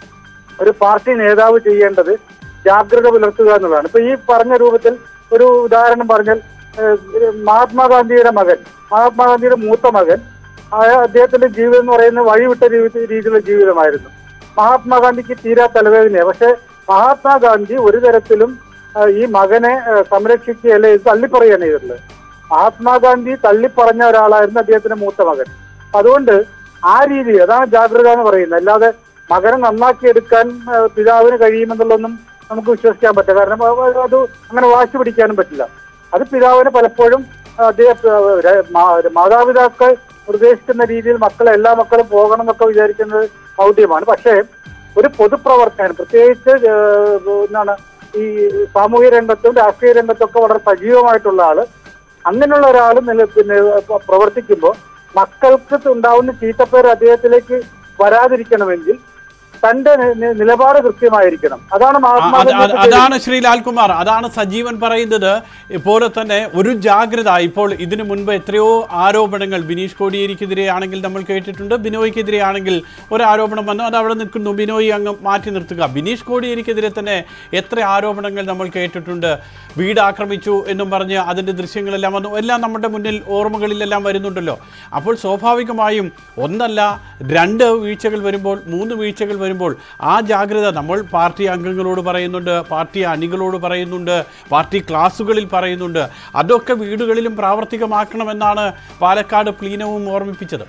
ഒരു പാർട്ടി നേതാവ് ചെയ്യേണ്ടത് ജാഗ്രത പുലർത്തുക എന്നുള്ളതാണ് ഇപ്പൊ ഈ പറഞ്ഞ രൂപത്തിൽ ഒരു ഉദാഹരണം പറഞ്ഞാൽ ഏഹ്, മഹാത്മാഗാന്ധിയുടെ മകൻ മഹാത്മാഗാന്ധിയുടെ മൂത്ത മകൻ ആ അദ്ദേഹത്തിന്റെ ജീവിതം എന്ന് പറയുന്നത് വഴിവിട്ട രീതി- രീതിയിലുള്ള ജീവിതമായിരുന്നു മഹാത്മാഗാന്ധിക്ക് തീരാ തലവേദനയാണ് പക്ഷെ മഹാത്മാഗാന്ധി ഒരു തരത്തിലും ആ, ഈ മകനെ ആ, സംരക്ഷിക്കുകയല്ല ഇത് തള്ളിപ്പറയാണ് ചെയ്തിട്ടുള്ളത് മഹാത്മാഗാന്ധി തള്ളിപ്പറഞ്ഞ ഒരാളായിരുന്നു അദ്ദേഹത്തിന്റെ മൂത്ത മകൻ അതുകൊണ്ട് ആ രീതി അതാണ് ജാഗ്രത എന്ന് പറയുന്നത് അല്ലാതെ മകനെ നന്നാക്കിയെടുക്കാൻ ആ, പിതാവിന് കഴിയുമെന്നുള്ളതൊന്നും നമുക്ക് വിശ്വസിക്കാൻ പറ്റില്ല കാരണം അത് അത് അങ്ങനെ വാശി പിടിക്കാനും പറ്റില്ല അത് പിതാവിന് പലപ്പോഴും ആ, അദ്ദേഹം ആ, ര- മാ- മാതാപിതാക്കൾ നിർദ്ദേശിക്കുന്ന രീതിയിൽ മക്കളെ എല്ലാ മക്കളും പോകണം എന്നൊക്കെ വിചാരിക്കുന്നത് ഔദ്യമാണ് പക്ഷേ ഒരു പൊതുപ്രവർത്തകൻ പ്രത്യേകിച്ച് ആ, എന്താണ് ഈ സാമൂഹ്യ രംഗത്തും രാഷ്ട്രീയ രംഗത്തൊക്കെ വളരെ സജീവമായിട്ടുള്ള ആള് അങ്ങനെയുള്ള ഒരാൾ നില പിന്നെ പ- പ്രവർത്തിക്കുമ്പോൾ മക്കൾക്ക് ഉണ്ടാവുന്ന ചീത്തപ്പേർ അദ്ദേഹത്തിലേക്ക് വരാതിരിക്കണമെങ്കിൽ തന്റെ നി- നി- നിലപാട് കൃത്യമായിരിക്കണം അതാണ് ആ, മഹാത്മാ അത് അത് ഗാന്ധി അതാണ് ശ്രീ ലാൽകുമാർ അതാണ് സജീവൻ പറയുന്നത് പോലെ തന്നെ ഒരു ജാഗ്രത ഇപ്പോൾ ഇതിനു മുൻപ് എത്രയോ ആരോപണങ്ങൾ ബിനീഷ് കോടിയേരിക്കെതിരെ ആണെങ്കിൽ നമ്മൾ കേട്ടിട്ടുണ്ട് ബിനോയ്ക്കെതിരെ ആണെങ്കിൽ ഒരു ആരോപണം വന്നു അത് അവിടെ നിൽക്കുന്നു ബിനോയ് അങ്ങ് മാറ്റി നിർത്തുക ബിനീഷ് കോടിയേരിക്കെതിരെ തന്നെ എത്ര ആരോപണങ്ങൾ നമ്മൾ കേട്ടിട്ടുണ്ട് വീട് ആക്രമിച്ചു എന്നും പറഞ്ഞ് അതിൻ്റെ ദൃശ്യങ്ങളെല്ലാം വന്നു എല്ലാം നമ്മുടെ മുന്നിൽ ഓർമ്മകളിലെല്ലാം വരുന്നുണ്ടല്ലോ അപ്പോൾ സ്വാഭാവികമായും ഒന്നല്ല രണ്ട് വീഴ്ചകൾ വരുമ്പോൾ മൂന്ന് വീഴ്ചകൾ വരുമ്പോൾ ആ ജാഗ്രത നമ്മൾ പാർട്ടി അംഗങ്ങളോട് പറയുന്നുണ്ട് പാർട്ടി അണികളോട് പറയുന്നുണ്ട് പാർട്ടി ക്ലാസുകളിൽ പറയുന്നുണ്ട് അതൊക്കെ വീടുകളിലും പ്രാവർത്തികമാക്കണമെന്നാണ് പാലക്കാട് പ്ലീനവും ഓർമ്മിപ്പിച്ചത്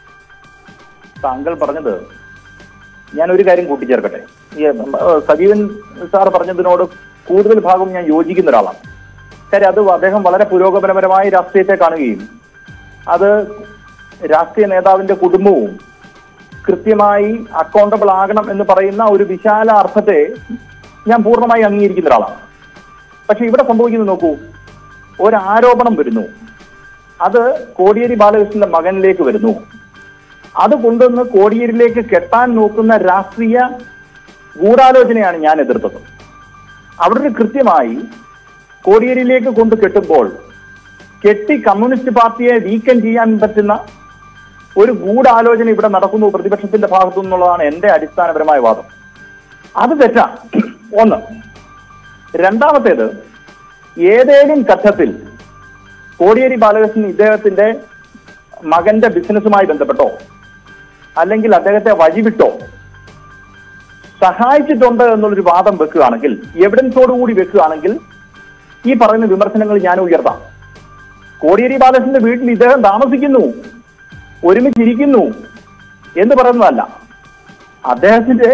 താങ്കൾ പറഞ്ഞത് ഞാൻ ഒരു കാര്യം കൂട്ടിച്ചേർക്കട്ടെ ഈ ഏഹ്, സജീവൻ സാർ പറഞ്ഞതിനോട് കൂടുതൽ ഭാഗം ഞാൻ യോജിക്കുന്ന ഒരാളാണ് കാര്യം അത് അദ്ദേഹം വളരെ പുരോഗമനപരമായ രാഷ്ട്രീയത്തെ കാണുകയും അത് രാഷ്ട്രീയ നേതാവിന്റെ കുടുംബവും കൃത്യമായി അക്കൗണ്ടബിൾ ആകണം എന്ന് പറയുന്ന ഒരു വിശാല അർത്ഥത്തെ ഞാൻ പൂർണ്ണമായി അംഗീകരിക്കുന്ന ഒരാളാണ് പക്ഷെ ഇവിടെ സംഭവിക്കുന്നത് നോക്കൂ ഒരു ആരോപണം വരുന്നു അത് കോടിയേരി ബാലകൃഷ്ണന്റെ മകനിലേക്ക് വരുന്നു അത് കൊണ്ടുവന്ന് കോടിയേരിയിലേക്ക് കെട്ടാൻ നോക്കുന്ന രാഷ്ട്രീയ ഗൂഢാലോചനയാണ് ഞാൻ എതിർത്തത് അവിടെ ഒരു കൃത്യമായി കോടിയേരിയിലേക്ക് കൊണ്ട് കെട്ടുമ്പോൾ കെട്ടി കമ്മ്യൂണിസ്റ്റ് പാർട്ടിയെ വീക്കം ചെയ്യാൻ പറ്റുന്ന ഒരു ഗൂഢാലോചന ഇവിടെ നടക്കുന്നു പ്രതിപക്ഷത്തിന്റെ ഭാഗത്തു നിന്നുള്ളതാണ് എന്റെ അടിസ്ഥാനപരമായ വാദം അത് തെറ്റാ ഒന്ന് രണ്ടാമത്തേത് ഏതേലും ഘട്ടത്തിൽ കോടിയേരി ബാലകൃഷ്ണൻ ഇദ്ദേഹത്തിന്റെ മകന്റെ ബിസിനസ്സുമായി ബന്ധപ്പെട്ടോ അല്ലെങ്കിൽ അദ്ദേഹത്തെ വഴിവിട്ടോ സഹായിച്ചിട്ടുണ്ട് എന്നുള്ളൊരു വാദം വെക്കുകയാണെങ്കിൽ എവിഡൻസോട് കൂടി വെക്കുകയാണെങ്കിൽ ഈ പറയുന്ന വിമർശനങ്ങൾ ഞാൻ ഉയർത്താം കോടിയേരി ബാലകൃഷ്ണന്റെ വീട്ടിൽ ഇദ്ദേഹം താമസിക്കുന്നു ഒരുമിച്ചിരിക്കുന്നു എന്ന് പറയുന്നതല്ല അദ്ദേഹത്തിന്റെ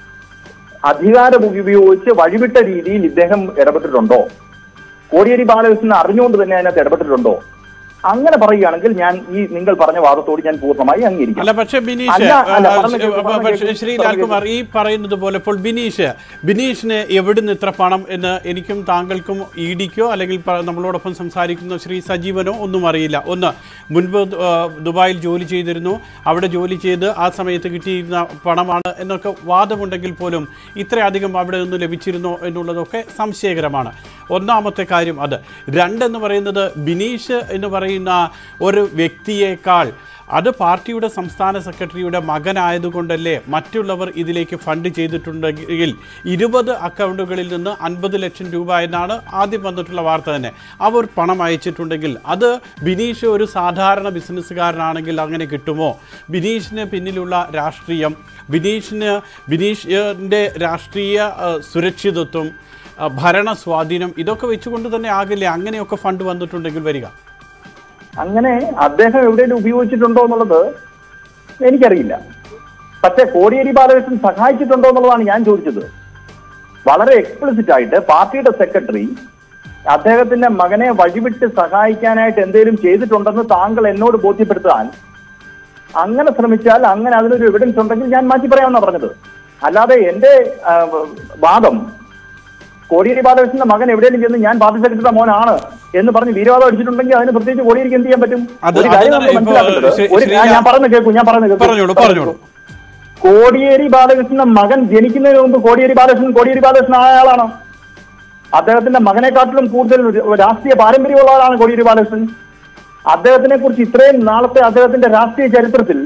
അധികാരം ഉപയോഗിച്ച് വഴിവിട്ട രീതിയിൽ ഇദ്ദേഹം ഇടപെട്ടിട്ടുണ്ടോ കോടിയേരി ബാലകൃഷ്ണൻ അറിഞ്ഞുകൊണ്ട് തന്നെ അതിനകത്ത് ഇടപെട്ടിട്ടുണ്ടോ അങ്ങനെ പറയുകയാണെങ്കിൽ ഞാൻ ഈ നിങ്ങൾ പറഞ്ഞ വാദത്തോട് ഞാൻ പൂർണ്ണമായി അംഗീകരിക്കും അല്ല പക്ഷേ ബിനീഷ് അല്ല, അല്ല, ആ, പറഞ്ഞ കേൾക്കൂ, പറഞ്ഞ പക്ഷേ കേൾക്കൂ, ശ്രീ പറഞ്ഞ ലാൽകുമാർ ഈ പറയുന്നത് പോലെ ഇപ്പോൾ ബിനീഷ് ബിനീഷിന് എവിടുന്ന് ഇത്ര പണം എന്ന് എനിക്കും താങ്കൾക്കും ഇ ഡിക്കോ അല്ലെങ്കിൽ പ- നമ്മളോടൊപ്പം സംസാരിക്കുന്ന ശ്രീ സജീവനോ ഒന്നും അറിയില്ല ഒന്ന് മുൻപ് ആ, ദുബായിൽ ജോലി ചെയ്തിരുന്നു അവിടെ ജോലി ചെയ്ത് ആ സമയത്ത് കിട്ടിയിരുന്ന പണമാണ് എന്നൊക്കെ വാദമുണ്ടെങ്കിൽ പോലും ഇത്രയധികം അവിടെ നിന്ന് ലഭിച്ചിരുന്നോ എന്നുള്ളതൊക്കെ സംശയകരമാണ് ഒന്നാമത്തെ കാര്യം അത് രണ്ടെന്ന് പറയുന്നത് ബിനീഷ് എന്ന് പറയുന്ന ഒരു വ്യക്തിയേക്കാൾ അത് പാർട്ടിയുടെ സംസ്ഥാന സെക്രട്ടറിയുടെ മകനായതുകൊണ്ടല്ലേ മറ്റുള്ളവർ ഇതിലേക്ക് ഫണ്ട് ചെയ്തിട്ടുണ്ടെങ്കിൽ ഇരുപത് അക്കൗണ്ടുകളിൽ നിന്ന് അൻപത് ലക്ഷം രൂപ എന്നാണ് ആദ്യം വന്നിട്ടുള്ള വാർത്ത തന്നെ അവർ പണം അയച്ചിട്ടുണ്ടെങ്കിൽ അത് ബിനീഷ് ഒരു സാധാരണ ബിസിനസ്സുകാരനാണെങ്കിൽ അങ്ങനെ കിട്ടുമോ ബിനീഷിന് പിന്നിലുള്ള രാഷ്ട്രീയം ബിനീഷിന് ബിനീഷിൻ്റെ രാഷ്ട്രീയ ആ, സുരക്ഷിതത്വം ആ, ഭരണ സ്വാധീനം ഇതൊക്കെ വെച്ചുകൊണ്ട് തന്നെ ആകില്ലേ അങ്ങനെയൊക്കെ ഫണ്ട് വന്നിട്ടുണ്ടെങ്കിൽ വരിക അങ്ങനെ അദ്ദേഹം എവിടെയെങ്കിലും ഉപയോഗിച്ചിട്ടുണ്ടോ എന്നുള്ളത് എനിക്കറിയില്ല പക്ഷേ കോടിയേരി ബാലകൃഷ്ണൻ സഹായിച്ചിട്ടുണ്ടോ എന്നുള്ളതാണ് ഞാൻ ചോദിച്ചത് വളരെ എക്സ്പ്ലിസിറ്റ് ആയിട്ട് പാർട്ടിയുടെ സെക്രട്ടറി അദ്ദേഹത്തിന്റെ മകനെ വഴിവിട്ട് സഹായിക്കാനായിട്ട് എന്തെങ്കിലും ചെയ്തിട്ടുണ്ടെന്ന് താങ്കൾ എന്നോട് ബോധ്യപ്പെടുത്താൻ അങ്ങനെ ശ്രമിച്ചാൽ അങ്ങനെ അതിനൊരു എവിഡൻസ് ഉണ്ടെങ്കിൽ ഞാൻ മാറ്റി പറയാമെന്നാണ് പറഞ്ഞത് അല്ലാതെ എന്റെ ആ, വാദം കോടിയേരി ബാലകൃഷ്ണന്റെ മകൻ എവിടെയെങ്കിലും ചെന്ന് ഞാൻ പാർട്ടി സെക്രട്ടറിയുടെ മോനാണ് എന്ന് പറഞ്ഞ് വീരവാദം അടിച്ചിട്ടുണ്ടെങ്കിൽ അതിന് പ്രത്യേകിച്ച് കോടിയേരിക്ക് എന്ത് ചെയ്യാൻ പറ്റും അത് ഒരു കാര്യം അത് നമ്മൾ ഇപ്പോ മനസ്സിലാക്കേണ്ടത് ശ്രീ- ഒരു ശ്രീ- ആ, ഞാൻ പറയുന്നത് കേൾക്കൂ ഞാൻ പറയുന്നത് കേൾക്കൂ. പറഞ്ഞോളൂ, പറഞ്ഞോളൂ. കോടിയേരി ബാലകൃഷ്ണൻ മകൻ ജനിക്കുന്നതിന് മുമ്പ് കോടിയേരി ബാലകൃഷ്ണൻ കോടിയേരി ബാലകൃഷ്ണൻ ആയ ആളാണ് അദ്ദേഹത്തിന്റെ മകനെക്കാട്ടിലും കൂടുതൽ ഒരു രാഷ്ട്രീയ പാരമ്പര്യമുള്ള ആളാണ് കോടിയേരി ബാലകൃഷ്ണൻ അദ്ദേഹത്തിനെ കുറിച്ച് ഇത്രയും നാളത്തെ അദ്ദേഹത്തിന്റെ രാഷ്ട്രീയ ചരിത്രത്തിൽ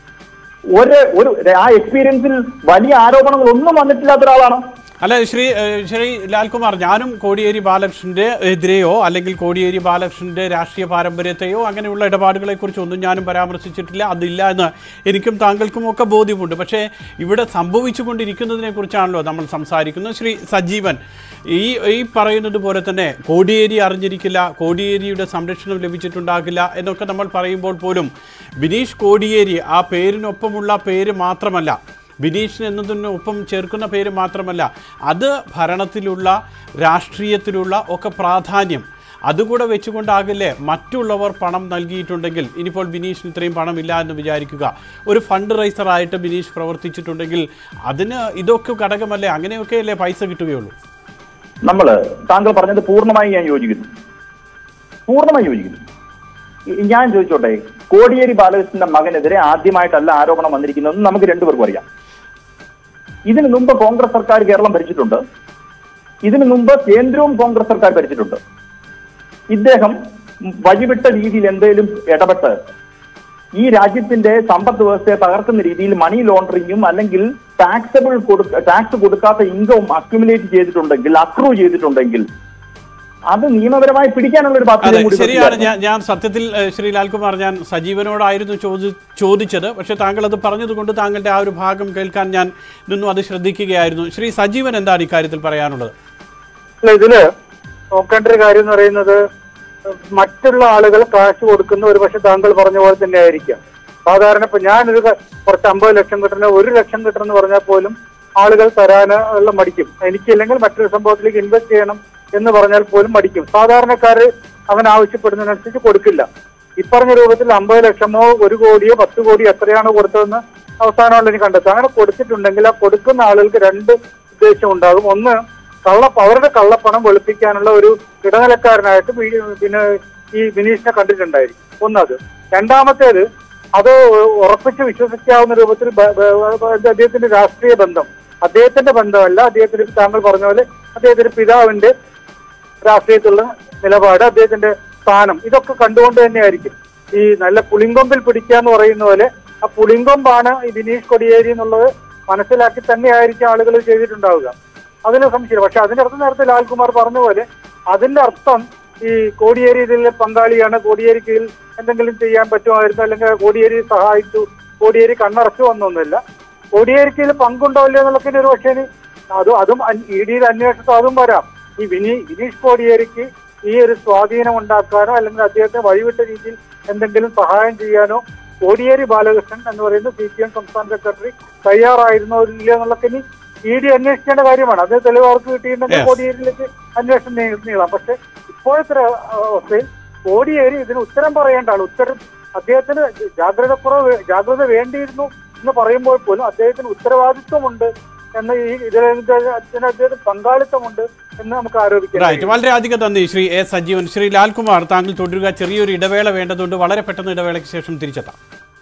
ഒരു ഒരു ആ എക്സ്പീരിയൻസിൽ വലിയ ആരോപണങ്ങൾ ഒന്നും വന്നിട്ടില്ലാത്ത ഒരാളാണ് അല്ല ശ്രീ ഏഹ് ശ്രീ ലാൽകുമാർ ഞാനും കോടിയേരി ബാലകൃഷ്ണന്റെ എതിരെയോ അല്ലെങ്കിൽ കോടിയേരി ബാലകൃഷ്ണന്റെ രാഷ്ട്രീയ പാരമ്പര്യത്തെയോ അങ്ങനെയുള്ള ഇടപാടുകളെ കുറിച്ചൊന്നും ഞാനും പരാമർശിച്ചിട്ടില്ല അതില്ല എന്ന് എനിക്കും താങ്കൾക്കും ഒക്കെ ബോധ്യമുണ്ട് പക്ഷേ ഇവിടെ സംഭവിച്ചുകൊണ്ടിരിക്കുന്നതിനെ കുറിച്ചാണല്ലോ നമ്മൾ സംസാരിക്കുന്നത് ശ്രീ സജീവൻ ഈ ഈ പറയുന്നത് പോലെ തന്നെ കോടിയേരി അറിഞ്ഞിരിക്കില്ല കോടിയേരിയുടെ സംരക്ഷണം ലഭിച്ചിട്ടുണ്ടാകില്ല എന്നൊക്കെ നമ്മൾ പറയുമ്പോൾ പോലും ബിനീഷ് കോടിയേരി ആ പേരിനൊപ്പമുള്ള പേര് മാത്രമല്ല ബിനീഷ് എന്നതിനൊപ്പം ചേർക്കുന്ന പേര് മാത്രമല്ല അത് ഭരണത്തിലുള്ള രാഷ്ട്രീയത്തിലുള്ള ഒക്കെ പ്രാധാന്യം അതുകൂടെ വെച്ചുകൊണ്ടാകില്ലേ മറ്റുള്ളവർ പണം നൽകിയിട്ടുണ്ടെങ്കിൽ ഇനിയിപ്പോൾ ബിനീഷിന് ഇത്രയും പണമില്ല എന്ന് വിചാരിക്കുക ഒരു ഫണ്ട് റൈസറായിട്ട് ബിനീഷ് പ്രവർത്തിച്ചിട്ടുണ്ടെങ്കിൽ അതിന് ഇതൊക്കെ ഘടകമല്ലേ അങ്ങനെയൊക്കെയല്ലേ പൈസ കിട്ടുകയുള്ളൂ നമ്മൾ താങ്കൾ പറഞ്ഞത് പൂർണ്ണമായി ഞാൻ യോജിക്കുന്നു പൂർണ്ണമായി യോജിക്കുന്നു ഈ- ഞാൻ ചോദിച്ചോട്ടെ കോടിയേരി ബാലകൃഷ്ണന്റെ മകനെതിരെ ആദ്യമായിട്ടല്ല ആരോപണം വന്നിരിക്കുന്നതെന്ന് നമുക്ക് രണ്ടുപേർക്കും അറിയാം ഇതിനു മുമ്പ് കോൺഗ്രസ് സർക്കാർ കേരളം ഭരിച്ചിട്ടുണ്ട് ഇതിനു മുമ്പ് കേന്ദ്രവും കോൺഗ്രസ് സർക്കാർ ഭരിച്ചിട്ടുണ്ട് ഇദ്ദേഹം വഴിവിട്ട രീതിയിൽ എന്തെങ്കിലും ഇടപെട്ട് ഈ രാജ്യത്തിന്റെ സമ്പദ് വ്യവസ്ഥയെ തകർക്കുന്ന രീതിയിൽ മണി ലോണ്ടറിങ്ങും അല്ലെങ്കിൽ ടാക്സബിൾ ടാക്സ് കൊടുക്കാത്ത ഇൻകം അക്യുമുലേറ്റ് ചെയ്തിട്ടുണ്ടെങ്കിൽ അക്രൂ ചെയ്തിട്ടുണ്ടെങ്കിൽ അത് നിയമപരമായി പിടിക്കാനുള്ള ഒരു അതെ പദ്ധതി കൂടി ശരിയാണ് വെക്കുകയായിരുന്നു. ഞാൻ ഞാൻ സത്യത്തിൽ ഏഹ്, ശ്രീ ലാൽകുമാർ ഞാൻ സജീവനോടായിരുന്നു ചോദി ചോദിച്ചത് പക്ഷെ താങ്കൾ അത് പറഞ്ഞതുകൊണ്ട് താങ്കളുടെ ആ ഒരു ഭാഗം കേൾക്കാൻ ഞാൻ നിന്നും അത് ശ്രദ്ധിക്കുകയായിരുന്നു ശ്രീ സജീവൻ എന്താണ് ഇക്കാര്യത്തിൽ പറയാനുള്ളത് അല്ല ഇതില് നോക്കേണ്ട ഒരു കാര്യം എന്ന് പറയുന്നത് മറ്റുള്ള ആളുകൾ കാശ് കൊടുക്കുന്ന ഒരു പക്ഷെ താങ്കൾ പറഞ്ഞ പോലെ തന്നെ ആയിരിക്കാം സാധാരണ ഇപ്പൊ ഞാനൊരു ക- കുറച്ച് അമ്പത് ലക്ഷം കിട്ടണ ഒരു ലക്ഷം കിട്ടണം എന്ന് പറഞ്ഞാൽ പോലും ആളുകൾ തരാൻ ഉള്ള മടിക്കും എനിക്കില്ലെങ്കിൽ മറ്റൊരു സംഭവത്തിലേക്ക് ഇൻവെസ്റ്റ് ചെയ്യണം എന്ന് പറഞ്ഞാൽ പോലും മടിക്കും സാധാരണക്കാര് അങ്ങനെ ആവശ്യപ്പെടുന്നതിനനുസരിച്ച് കൊടുക്കില്ല ഇപ്പറഞ്ഞ രൂപത്തിൽ അമ്പത് ലക്ഷമോ ഒരു കോടിയോ പത്ത് കോടിയോ എത്രയാണോ കൊടുത്തതെന്ന് അവസാനമുള്ള ഇനി കണ്ടെത്തുക അങ്ങനെ കൊടുത്തിട്ടുണ്ടെങ്കിൽ ആ കൊടുക്കുന്ന ആളുകൾക്ക് രണ്ട് ഉദ്ദേശം ഉണ്ടാകും ഒന്ന് കള്ള അവരുടെ കള്ളപ്പണം വെളുപ്പിക്കാനുള്ള ഒരു ഇടനിലക്കാരനായിട്ട് വി- പിന്നെ ഈ വിനീഷിനെ കണ്ടിട്ടുണ്ടായിരിക്കും ഒന്നത് രണ്ടാമത്തേത് അത് ഉറപ്പിച്ച് വിശ്വസിക്കാവുന്ന രൂപത്തിൽ ബ- ബ- ബ- അദ്ദേഹത്തിന്റെ രാഷ്ട്രീയ ബന്ധം അദ്ദേഹത്തിന്റെ ബന്ധമല്ല അദ്ദേഹത്തിന് താങ്കൾ പറഞ്ഞ പോലെ അദ്ദേഹത്തിന്റെ പിതാവിന്റെ രാഷ്ട്രീയത്തിലുള്ള നിലപാട് അദ്ദേഹത്തിന്റെ സ്ഥാനം ഇതൊക്കെ കണ്ടുകൊണ്ട് തന്നെയായിരിക്കും ഈ നല്ല പുളിങ്കൊമ്പിൽ പിടിക്കുക എന്ന് പറയുന്ന പോലെ ആ പുളിങ്കൊമ്പാണ് ഈ ബിനീഷ് കൊടിയേരി എന്നുള്ളത് മനസ്സിലാക്കി തന്നെയായിരിക്കും ആളുകൾ ചെയ്തിട്ടുണ്ടാവുക അതിന് സംശയം പക്ഷെ അതിന്റെ അർത്ഥം നേരത്തെ ലാൽകുമാർ പറഞ്ഞ പോലെ അതിന്റെ അർത്ഥം ഈ കോടിയേരി ഇതിൽ പങ്കാളിയാണ് കോടിയേരിക്ക് ഇതിൽ എന്തെങ്കിലും ചെയ്യാൻ പറ്റുമായിരുന്നു അല്ലെങ്കിൽ കോടിയേരി സഹായിച്ചു കോടിയേരി കണ്ണറച്ചു വന്നൊന്നുമില്ല കോടിയേരിക്ക് ഇതിൽ പങ്കുണ്ടോ ഇല്ലയോ എന്നുള്ളതിന് ഒരു പക്ഷേ ഇനി അത് അതും ഇ ഡിയിൽ അന്വേഷണത്തിൽ അതും വരാം ഈ വിനി വിനീഷ് കോടിയേരിക്ക് ഈ ഒരു സ്വാധീനം ഉണ്ടാക്കാനോ അല്ലെങ്കിൽ അദ്ദേഹത്തെ വഴിവിട്ട രീതിയിൽ എന്തെങ്കിലും സഹായം ചെയ്യാനോ കോടിയേരി ബാലകൃഷ്ണൻ എന്ന് പറയുന്ന സി പി എം സംസ്ഥാന സെക്രട്ടറി തയ്യാറായിരുന്നോ ഇല്ല എന്നുള്ളതൊക്കെ ഇനി ഇ ഡി അന്വേഷിക്കേണ്ട കാര്യമാണ് അത് തെളിവ് അവർക്ക് കിട്ടിയിട്ടുണ്ടെങ്കിൽ Yes. കോടിയേരിയിലേക്ക് അന്വേഷണം നീ- നീളാം പക്ഷെ ഇപ്പോഴത്തെ ഒരു അവസ്ഥയിൽ കോടിയേരി ഇതിന് ഉത്തരം പറയേണ്ട ആൾ ഉത്തരം അദ്ദേഹത്തിന് ജാഗ്രത കുറവ് ജാഗ്രത വേണ്ടിയിരുന്നു എന്ന് പറയുമ്പോൾ പോലും അദ്ദേഹത്തിന് ഉത്തരവാദിത്വമുണ്ട് എന്ന് ഈ ഇതിന് അദ്ദേഹത്തിന് പങ്കാളിത്തമുണ്ട് എന്ന് നമുക്ക് ആരോപിക്കാം റൈറ്റ് വളരെ അധികം നന്ദി ശ്രീ എ സജീവൻ ശ്രീ ലാൽകുമാർ താങ്കൾ തുടരുക ചെറിയൊരു ഇടവേള വേണ്ടതുകൊണ്ട് വളരെ പെട്ടെന്ന് ഇടവേളയ്ക്ക് ശേഷം തിരിച്ചെത്താം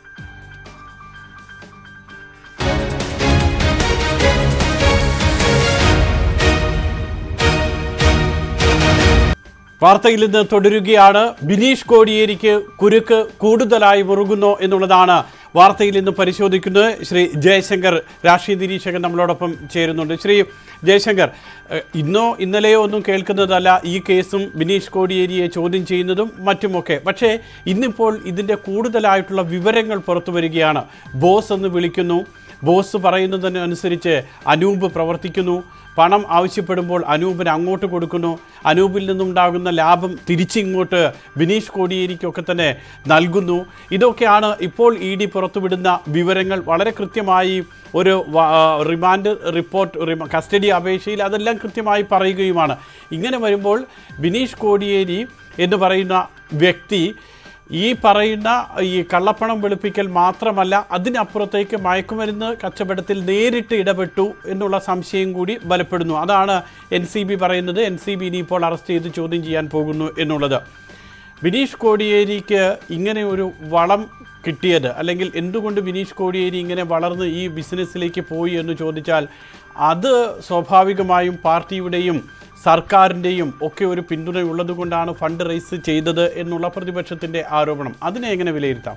വാർത്തയിൽ നിന്ന് തുടരുകയാണ് ബിനീഷ് കോടിയേരിക്ക് കുരുക്ക് കൂടുതലായി മുറുകുന്നോ എന്നുള്ളതാണ് വാർത്തയിൽ നിന്ന് പരിശോധിക്കുന്നത് ശ്രീ ജയശങ്കർ രാഷ്ട്രീയ നിരീക്ഷകൻ നമ്മളോടൊപ്പം ചേരുന്നുണ്ട് ശ്രീ ജയശങ്കർ ഏഹ്, ഇന്നോ ഇന്നലെയോ ഒന്നും കേൾക്കുന്നതല്ല ഈ കേസും ബിനീഷ് കോടിയേരിയെ ചോദ്യം ചെയ്യുന്നതും മറ്റുമൊക്കെ പക്ഷേ ഇന്നിപ്പോൾ ഇതിൻ്റെ കൂടുതലായിട്ടുള്ള വിവരങ്ങൾ പുറത്തു വരികയാണ് ബോസ് എന്ന് വിളിക്കുന്നു ബോസ് പറയുന്നതിനനുസരിച്ച് അനൂപ് പ്രവർത്തിക്കുന്നു പണം ആവശ്യപ്പെടുമ്പോൾ അനൂപിന് അങ്ങോട്ട് കൊടുക്കുന്നു അനൂപിൽ നിന്നുണ്ടാകുന്ന ലാഭം തിരിച്ചിങ്ങോട്ട് ബിനീഷ് കോടിയേരിക്കൊക്കെ തന്നെ നൽകുന്നു ഇതൊക്കെയാണ് ഇപ്പോൾ ഇ ഡി പുറത്തുവിടുന്ന വിവരങ്ങൾ വളരെ കൃത്യമായി ഒരു വ- ആ, റിമാൻഡ് റിപ്പോർട്ട് റിമ- കസ്റ്റഡി അപേക്ഷയിൽ അതെല്ലാം കൃത്യമായി പറയുകയുമാണ് ഇങ്ങനെ വരുമ്പോൾ ബിനീഷ് കോടിയേരി എന്ന് പറയുന്ന വ്യക്തി ഈ പറയുന്ന ഈ കള്ളപ്പണം വെളുപ്പിക്കൽ മാത്രമല്ല അതിനപ്പുറത്തേക്ക് മയക്കുമരുന്ന് കച്ചവടത്തിൽ നേരിട്ട് ഇടപെട്ടു എന്നുള്ള സംശയം കൂടി ബലപ്പെടുന്നു അതാണ് എൻ സി ബി പറയുന്നത് എൻ സി ബി ഇനിയിപ്പോൾ അറസ്റ്റ് ചെയ്ത് ചോദ്യം ചെയ്യാൻ പോകുന്നു എന്നുള്ളത് ബിനീഷ് കോടിയേരിക്ക് ഇങ്ങനെ ഒരു വളം കിട്ടിയത് അല്ലെങ്കിൽ എന്തുകൊണ്ട് ബിനീഷ് കോടിയേരി ഇങ്ങനെ വളർന്ന് ഈ ബിസിനസ്സിലേക്ക് പോയി എന്ന് ചോദിച്ചാൽ അത് സ്വാഭാവികമായും പാർട്ടിയുടെയും സർക്കാരിൻ്റെയും ഒക്കെ ഒരു പിന്തുണയുള്ളത് കൊണ്ടാണ് ഫണ്ട് റൈസ് ചെയ്തത് എന്നുള്ള പ്രതിപക്ഷത്തിൻ്റെ ആരോപണം അതിനെ എങ്ങനെ വിലയിരുത്താം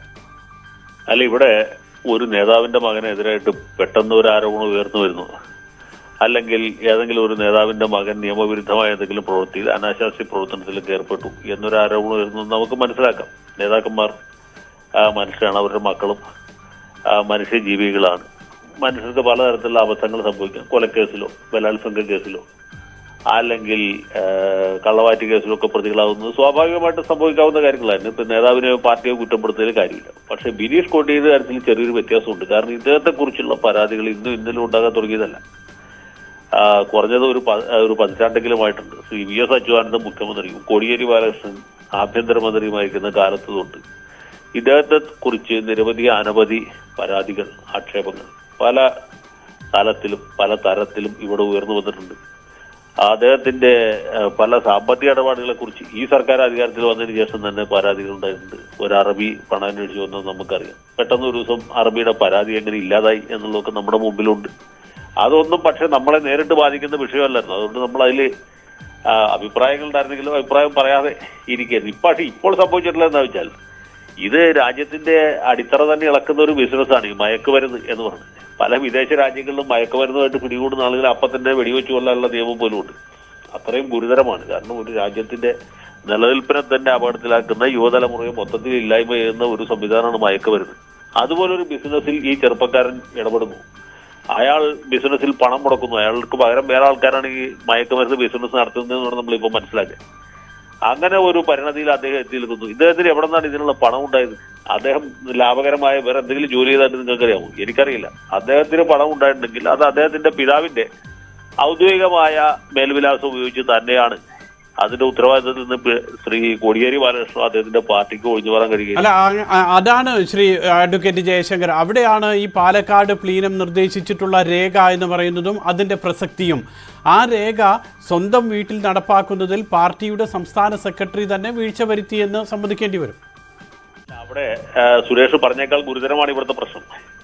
അല്ല ഇവിടെ ഒരു നേതാവിന്റെ മകനെതിരായിട്ട് പെട്ടെന്ന് ഒരു ആരോപണം ഉയർന്നു വരുന്നു അല്ലെങ്കിൽ ഏതെങ്കിലും ഒരു നേതാവിന്റെ മകൻ നിയമവിരുദ്ധമായ ഏതെങ്കിലും പ്രവൃത്തിയിൽ അനാശാസ്യ പ്രവർത്തനത്തിലൊക്കെ ഏർപ്പെട്ടു എന്നൊരു ആരോപണം ഉയർന്നു എന്ന് നമുക്ക് മനസ്സിലാക്കാം നേതാക്കന്മാർ ആ, മനുഷ്യരാണ് അവരുടെ മക്കളും ആ, മനുഷ്യജീവികളാണ് മനുഷ്യർക്ക് പലതരത്തിലുള്ള അബദ്ധങ്ങൾ സംഭവിക്കാം കൊലക്കേസിലോ ബലാത്സംഗ കേസിലോ അല്ലെങ്കിൽ ആ, കള്ളവാറ്റ് കേസിലൊക്കെ പ്രതികളാവുന്നത് സ്വാഭാവികമായിട്ട് സംഭവിക്കാവുന്ന കാര്യങ്ങളായിരുന്നു ഇപ്പൊ നേതാവിനെ പാർട്ടിയെ കുറ്റപ്പെടുത്തുന്നതിൽ കാര്യമില്ല പക്ഷെ ബിനീഷ് കോടിയുടെ കാര്യത്തിൽ ചെറിയൊരു വ്യത്യാസമുണ്ട് കാരണം ഇദ്ദേഹത്തെ കുറിച്ചുള്ള പരാതികൾ ഇന്നും ഇന്നലെ ഉണ്ടാകാൻ തുടങ്ങിയതല്ല ആ, കുറഞ്ഞത് ഒരു പ- ഒരു പതിറ്റാണ്ടെങ്കിലുമായിട്ടുണ്ട് ശ്രീ വി എസ് അച്യുതാനന്ദൻ മുഖ്യമന്ത്രിയും കോടിയേരി ബാലകൃഷ്ണൻ ആഭ്യന്തരമന്ത്രിയുമായിരിക്കുന്ന കാലത്ത് തൊട്ട് ഇദ്ദേഹത്തെ കുറിച്ച് നിരവധി അനവധി പരാതികൾ ആക്ഷേപങ്ങൾ പല കാലത്തിലും പല തരത്തിലും ഇവിടെ ഉയർന്നു വന്നിട്ടുണ്ട് അദ്ദേഹത്തിന്റെ ഏഹ്, പല സാമ്പത്തിക ഇടപാടുകളെ കുറിച്ച് ഈ സർക്കാർ അധികാരത്തിൽ വന്നതിന് ശേഷം തന്നെ പരാതികൾ ഉണ്ടായിട്ടുണ്ട് ഒരു അറബി പണം അന്വേഷിച്ചു വന്നത് നമുക്കറിയാം പെട്ടെന്ന് ഒരു ദിവസം അറബിയുടെ പരാതി എങ്ങനെ ഇല്ലാതായി എന്നുള്ളതൊക്കെ നമ്മുടെ മുമ്പിലുണ്ട് അതൊന്നും പക്ഷെ നമ്മളെ നേരിട്ട് ബാധിക്കുന്ന വിഷയമല്ലായിരുന്നു അതുകൊണ്ട് നമ്മൾ അതിൽ അഭിപ്രായങ്ങൾ ഉണ്ടായിരുന്നെങ്കിലും അഭിപ്രായം പറയാതെ ഇരിക്കരുത് ഇപ്പൊ പക്ഷേ ഇപ്പോൾ സംഭവിച്ചിട്ടുള്ളത് എന്താ വെച്ചാൽ ഇത് രാജ്യത്തിന്റെ അടിത്തറ തന്നെ ഇളക്കുന്ന ഒരു ബിസിനസ്സാണ് ഈ മയക്കുമരുന്ന് എന്ന് പറയുന്നത് പല വിദേശ രാജ്യങ്ങളിലും മയക്കുമരുന്നുമായിട്ട് പിടികൂടുന്ന ആളുകൾ അപ്പം തന്നെ വെടിവെച്ച് കൊല്ലാനുള്ള നിയമം പോലും ഉണ്ട് അത്രയും ഗുരുതരമാണ് കാരണം ഒരു രാജ്യത്തിന്റെ നിലനിൽപ്പിനെ തന്നെ അപകടത്തിലാക്കുന്ന യുവതലമുറയെ മൊത്തത്തിൽ ഇല്ലായ്മ ചെയ്യുന്ന ഒരു സംവിധാനമാണ് മയക്കുമരുന്ന് അതുപോലൊരു ബിസിനസ്സിൽ ഈ ചെറുപ്പക്കാരൻ ഇടപെടുന്നു അയാൾ ബിസിനസ്സിൽ പണം മുടക്കുന്നു അയാൾക്ക് പകരം വേറെ ആൾക്കാരാണ് ഈ മയക്കുമരുന്ന് ബിസിനസ് നടത്തുന്നതെന്നാണ് നമ്മളിപ്പോൾ മനസ്സിലാക്കുക അങ്ങനെ ഒരു പരിണതിയിൽ അദ്ദേഹം എത്തി നിൽക്കുന്നു ഇദ്ദേഹത്തിന് എവിടെ നിന്നാണ് ഇതിനുള്ള പണം ഉണ്ടായത് അദ്ദേഹം ലാഭകരമായ വേറെ എന്തെങ്കിലും ജോലി ചെയ്തായിട്ട് നിങ്ങൾക്കറിയാമോ എനിക്കറിയില്ല അദ്ദേഹത്തിന് പണം ഉണ്ടായിട്ടുണ്ടെങ്കിൽ അത് അദ്ദേഹത്തിന്റെ പിതാവിന്റെ ഔദ്യോഗികമായ മേൽവിലാസം ഉപയോഗിച്ച് തന്നെയാണ് അതിന്റെ ഉത്തരവാദിത്തത്തിൽ നിന്ന് പി- ശ്രീ കോടിയേരി ബാലകൃഷ്ണൻ അദ്ദേഹത്തിന്റെ പാർട്ടിക്ക് ഒഴിഞ്ഞു പറയാൻ കഴിയുക അല്ല ആ- ആ- അതാണ് ശ്രീ അഡ്വക്കേറ്റ് ജയശങ്കർ അവിടെയാണ് ഈ പാലക്കാട് പ്ലീനം നിർദ്ദേശിച്ചിട്ടുള്ള രേഖ എന്ന് പറയുന്നതും അതിന്റെ പ്രസക്തിയും ആ രേഖ സ്വന്തം വീട്ടിൽ നടപ്പാക്കുന്നതിൽ പാർട്ടിയുടെ സംസ്ഥാന സെക്രട്ടറി തന്നെ വീഴ്ച വരുത്തിയെന്ന് സമ്മതിക്കേണ്ടി വരും അവിടെ ആ, സുരേഷ് പറഞ്ഞേക്കാൾ ഗുരുതരമാണ് ഇവിടുത്തെ പ്രശ്നം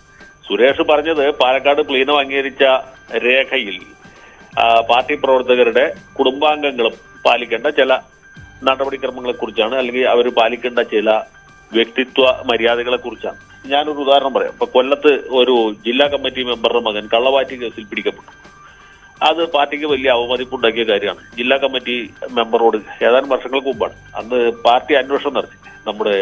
സുരേഷ് പറഞ്ഞത് പാലക്കാട് പ്ലീനം അംഗീകരിച്ച രേഖയിൽ ആ, പാർട്ടി പ്രവർത്തകരുടെ കുടുംബാംഗങ്ങളും പാലിക്കേണ്ട ചില നടപടിക്രമങ്ങളെ കുറിച്ചാണ് അല്ലെങ്കിൽ അവർ പാലിക്കേണ്ട ചില വ്യക്തിത്വ മര്യാദകളെ കുറിച്ചാണ് ഞാനൊരു ഉദാഹരണം പറയാം ഇപ്പൊ കൊല്ലത്ത് ഒരു ജില്ലാ കമ്മിറ്റി മെമ്പറുടെ മകൻ കള്ളവാറ്റി കേസിൽ പിടിക്കപ്പെട്ടു അത് പാർട്ടിക്ക് വലിയ അവമതിപ്പുണ്ടാക്കിയ കാര്യമാണ് ജില്ലാ കമ്മിറ്റി മെമ്പറോട് ഏതാനും വർഷങ്ങൾക്ക് മുമ്പാണ് അന്ന് പാർട്ടി അന്വേഷണം നടത്തി നമ്മുടെ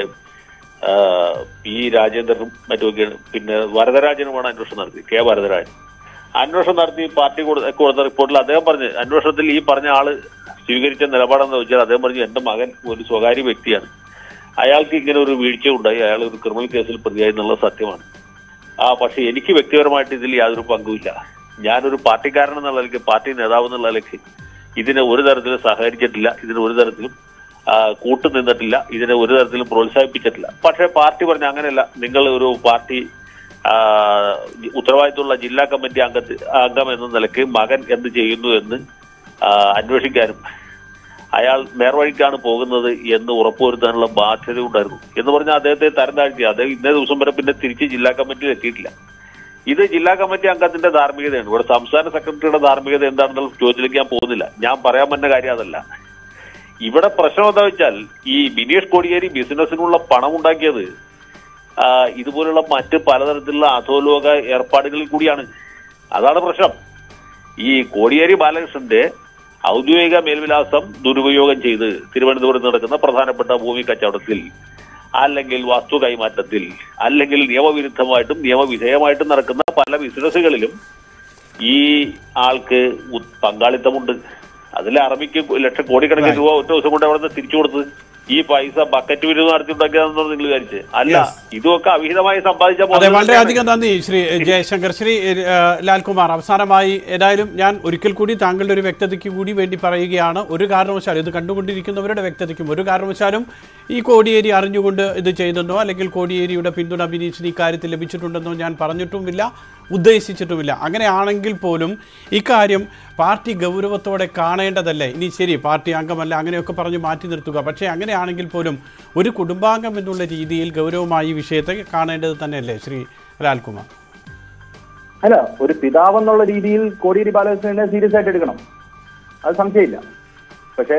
ആ, പി രാജേന്ദ്രനും മറ്റുമൊക്കെയാണ് പിന്നെ വരദരാജനുമാണ് അന്വേഷണം നടത്തി കെ വരദരാജൻ അന്വേഷണം നടത്തി പാർട്ടി കൊടുത്ത കൊടുത്ത റിപ്പോർട്ടിൽ അദ്ദേഹം പറഞ്ഞു അന്വേഷണത്തിൽ ഈ പറഞ്ഞ ആള് സ്വീകരിച്ച നിലപാടെന്ന് വെച്ചാൽ അദ്ദേഹം പറഞ്ഞു എന്റെ മകൻ ഒരു സ്വകാര്യ വ്യക്തിയാണ് അയാൾക്ക് ഇങ്ങനെ ഒരു വീഴ്ച ഉണ്ടായി അയാൾ ഒരു ക്രിമിനൽ കേസിൽ പ്രതിയായി എന്നുള്ളത് സത്യമാണ് ആ പക്ഷെ എനിക്ക് വ്യക്തിപരമായിട്ട് ഇതിൽ യാതൊരു പങ്കുമില്ല ഞാനൊരു പാർട്ടിക്കാരൻ എന്നുള്ള നിലയ്ക്ക് പാർട്ടി നേതാവ് എന്നുള്ള നിലയ്ക്ക് ഇതിനെ ഒരു തരത്തിലും സഹകരിച്ചിട്ടില്ല ഇതിന് ഒരു തരത്തിലും ആ, കൂട്ടുനിന്നിട്ടില്ല ഇതിനെ ഒരു തരത്തിലും പ്രോത്സാഹിപ്പിച്ചിട്ടില്ല പക്ഷേ പാർട്ടി പറഞ്ഞ അങ്ങനെയല്ല നിങ്ങൾ ഒരു പാർട്ടി ആ, ഉത്തരവാദിത്തമുള്ള ജില്ലാ കമ്മിറ്റി അംഗ അംഗം എന്ന നിലയ്ക്ക് മകൻ എന്ത് ചെയ്യുന്നു എന്ന് ആ, അന്വേഷിക്കാനും അയാൾ നേർവഴിക്കാണ് പോകുന്നത് എന്ന് ഉറപ്പുവരുത്താനുള്ള ബാധ്യത ഉണ്ടായിരുന്നു എന്ന് പറഞ്ഞാൽ അദ്ദേഹത്തെ തരം താഴ്ത്തി അദ്ദേഹം ഇന്നേ ദിവസം വരെ പിന്നെ തിരിച്ച് ജില്ലാ കമ്മിറ്റിയിൽ എത്തിയിട്ടില്ല ഇത് ജില്ലാ കമ്മിറ്റി അംഗത്തിന്റെ ധാർമ്മികതയാണ് ഇവിടെ സംസ്ഥാന സെക്രട്ടറിയുടെ ധാർമ്മികത എന്താണെന്നുള്ള ചോദ്യത്തിലേക്ക് ഞാൻ പോകുന്നില്ല ഞാൻ പറയാൻ വന്ന കാര്യം അതല്ല ഇവിടെ പ്രശ്നം എന്താ വെച്ചാൽ ഈ ബിനീഷ് കോടിയേരി ബിസിനസ്സിനുള്ള പണം ഉണ്ടാക്കിയത് ആ, ഇതുപോലുള്ള മറ്റ് പലതരത്തിലുള്ള അധോലോക ഏർപ്പാടുകളിൽ കൂടിയാണ് അതാണ് പ്രശ്നം ഈ കോടിയേരി ബാലകൃഷ്ണന്റെ ഔദ്യോഗിക മേൽവിലാസം ദുരുപയോഗം ചെയ്ത് തിരുവനന്തപുരത്ത് നടക്കുന്ന പ്രധാനപ്പെട്ട ഭൂമി കച്ചവടത്തിൽ അല്ലെങ്കിൽ വസ്തു കൈമാറ്റത്തിൽ അല്ലെങ്കിൽ നിയമവിരുദ്ധമായിട്ടും നിയമവിധേയമായിട്ടും നടക്കുന്ന പല ബിസിനസ്സുകളിലും ഈ ആൾക്ക് ഉ- പങ്കാളിത്തമുണ്ട് അതിൽ അറബിക്ക് ലക്ഷം കോടിക്കണക്കിന് രൂപ ഒറ്റ ദിവസം കൊണ്ട് അവിടെ നിന്ന് തിരിച്ചു കൊടുത്ത് ഈ പൈസ ബക്കറ്റ് വിരുദ്ധ നടത്തിയിട്ടുണ്ടാക്കിയതെന്നാണ് നിങ്ങൾ വിചാരിച്ച് അല്ല ഇതൊക്കെ അവിഹിതമായി സമ്പാദിച്ച അതെ മുതൽ വളരെയധികം നന്ദി ശ്രീ ജയശങ്കർ ശ്രീ ഏ, ലാൽകുമാർ അവസാനമായി ഏതായാലും ഞാൻ ഒരിക്കൽ കൂടി താങ്കളുടെ ഒരു വ്യക്തതയ്ക്ക് കൂടി വേണ്ടി പറയുകയാണ് ഒരു കാരണവശാലും ഇത് കണ്ടുകൊണ്ടിരിക്കുന്നവരുടെ വ്യക്തതയ്ക്കും ഒരു കാരണവശാലും ഈ കോടിയേരി അറിഞ്ഞുകൊണ്ട് ഇത് ചെയ്തെന്നോ അല്ലെങ്കിൽ കോടിയേരിയുടെ പിന്തുണ ബിനീഷിന് ഇക്കാര്യത്തിൽ ലഭിച്ചിട്ടുണ്ടെന്നോ ഞാൻ പറഞ്ഞിട്ടുമില്ല ഉദ്ദേശിച്ചിട്ടുമില്ല അങ്ങനെയാണെങ്കിൽ പോലും ഇക്കാര്യം പാർട്ടി ഗൗരവത്തോടെ കാണേണ്ടതല്ലേ ഇനി ശരി പാർട്ടി അംഗമല്ല അങ്ങനെയൊക്കെ പറഞ്ഞ് മാറ്റി നിർത്തുക പക്ഷേ അങ്ങനെയാണെങ്കിൽ പോലും ഒരു കുടുംബാംഗം എന്നുള്ള രീതിയിൽ ഗൗരവമായി ഈ വിഷയത്തെ കാണേണ്ടത് തന്നെയല്ലേ ശ്രീ ലാൽകുമാർ അല്ല ഒരു പിതാവ് എന്നുള്ള രീതിയിൽ കോടിയേരി ബാലകൃഷ്ണനെ സീരിയസ് ആയിട്ട് എടുക്കണം അത് സംശയമില്ല പക്ഷേ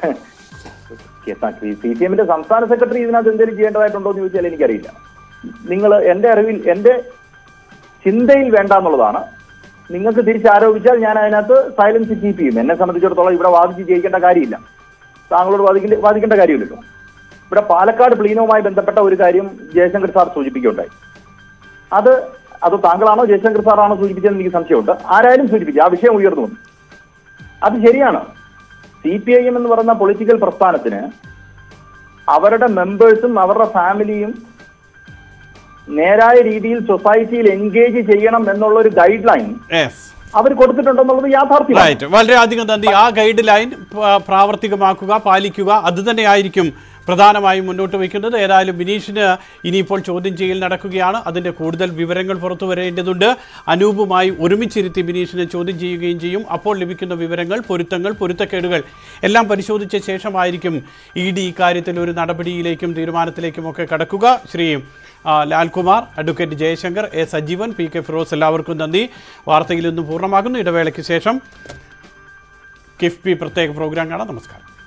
സി പി എമ്മിന്റെ സംസ്ഥാന സെക്രട്ടറി ഇതിനകത്ത് എന്തെങ്കിലും ചെയ്യേണ്ടതായിട്ടുണ്ടോ എന്ന് ചോദിച്ചാൽ എനിക്കറിയില്ല നിങ്ങൾ എന്റെ അറിവിൽ എന്റെ ചിന്തയിൽ വേണ്ട എന്നുള്ളതാണ് നിങ്ങൾക്ക് തിരിച്ചാരോപിച്ചാൽ ഞാൻ അതിനകത്ത് സൈലൻസ് കീപ്പ് ചെയ്യും എന്നെ സംബന്ധിച്ചിടത്തോളം ഇവിടെ വാദിച്ച് ജയിക്കേണ്ട കാര്യമില്ല താങ്കളോട് വാദിക്കേണ്ട വാദിക്കേണ്ട കാര്യമില്ലല്ലോ ഇവിടെ പാലക്കാട് പ്ലീനവുമായി ബന്ധപ്പെട്ട ഒരു കാര്യം ജയശങ്കർ സാർ സൂചിപ്പിക്കുകയുണ്ടായി അത് അത് താങ്കളാണോ ജയശങ്കർ സാറാണോ സൂചിപ്പിച്ചതെന്ന് എനിക്ക് സംശയമുണ്ട് ആരായാലും സൂചിപ്പിച്ചു ആ വിഷയം ഉയർന്നു വന്നു അത് ശരിയാണ് സി പി ഐ എം എന്ന് പറയുന്ന പൊളിറ്റിക്കൽ പ്രസ്ഥാനത്തിന് അവരുടെ മെമ്പേഴ്സും അവരുടെ ഫാമിലിയും നേരായ രീതിയിൽ സൊസൈറ്റിയിൽ എൻഗേജ് ചെയ്യണം എന്നുള്ള ഒരു ഗൈഡ് ലൈൻ യെസ് അവർ കൊടുത്തിട്ടുണ്ടെന്നുള്ളത് യാഥാർത്ഥ്യമാണ് റൈറ്റ് വളരെയധികം നന്ദി ആ ഗൈഡ് ലൈൻ പ- പ്രാവർത്തികമാക്കുക പാലിക്കുക അത് തന്നെയായിരിക്കും പ്രധാനമായും മുന്നോട്ട് വയ്ക്കുന്നത് ഏതായാലും ബിനീഷിന് ഇനിയിപ്പോൾ ചോദ്യം ചെയ്യൽ നടക്കുകയാണ് അതിൻ്റെ കൂടുതൽ വിവരങ്ങൾ പുറത്തു വരേണ്ടതുണ്ട് അനൂപുമായി ഒരുമിച്ചിരുത്തി ബിനീഷിനെ ചോദ്യം ചെയ്യുകയും ചെയ്യും അപ്പോൾ ലഭിക്കുന്ന വിവരങ്ങൾ പൊരുത്തങ്ങൾ പൊരുത്തക്കേടുകൾ എല്ലാം പരിശോധിച്ച ശേഷമായിരിക്കും ഇ ഡി ഇക്കാര്യത്തിൽ ഒരു നടപടിയിലേക്കും തീരുമാനത്തിലേക്കും ഒക്കെ കടക്കുക ശ്രീ ആ, Lalkumar advocate Jayashankar A Sajeevan P K Firoz എല്ലാവർക്കും നന്ദി വാർത്തയിൽ ഇന്ന് പൂർണ്ണമാകുന്നു ഇടവേളയ്ക്ക് ശേഷം കിഫ്ബി പ്രത്യേക പ്രോഗ്രാം കാണാം നമസ്കാരം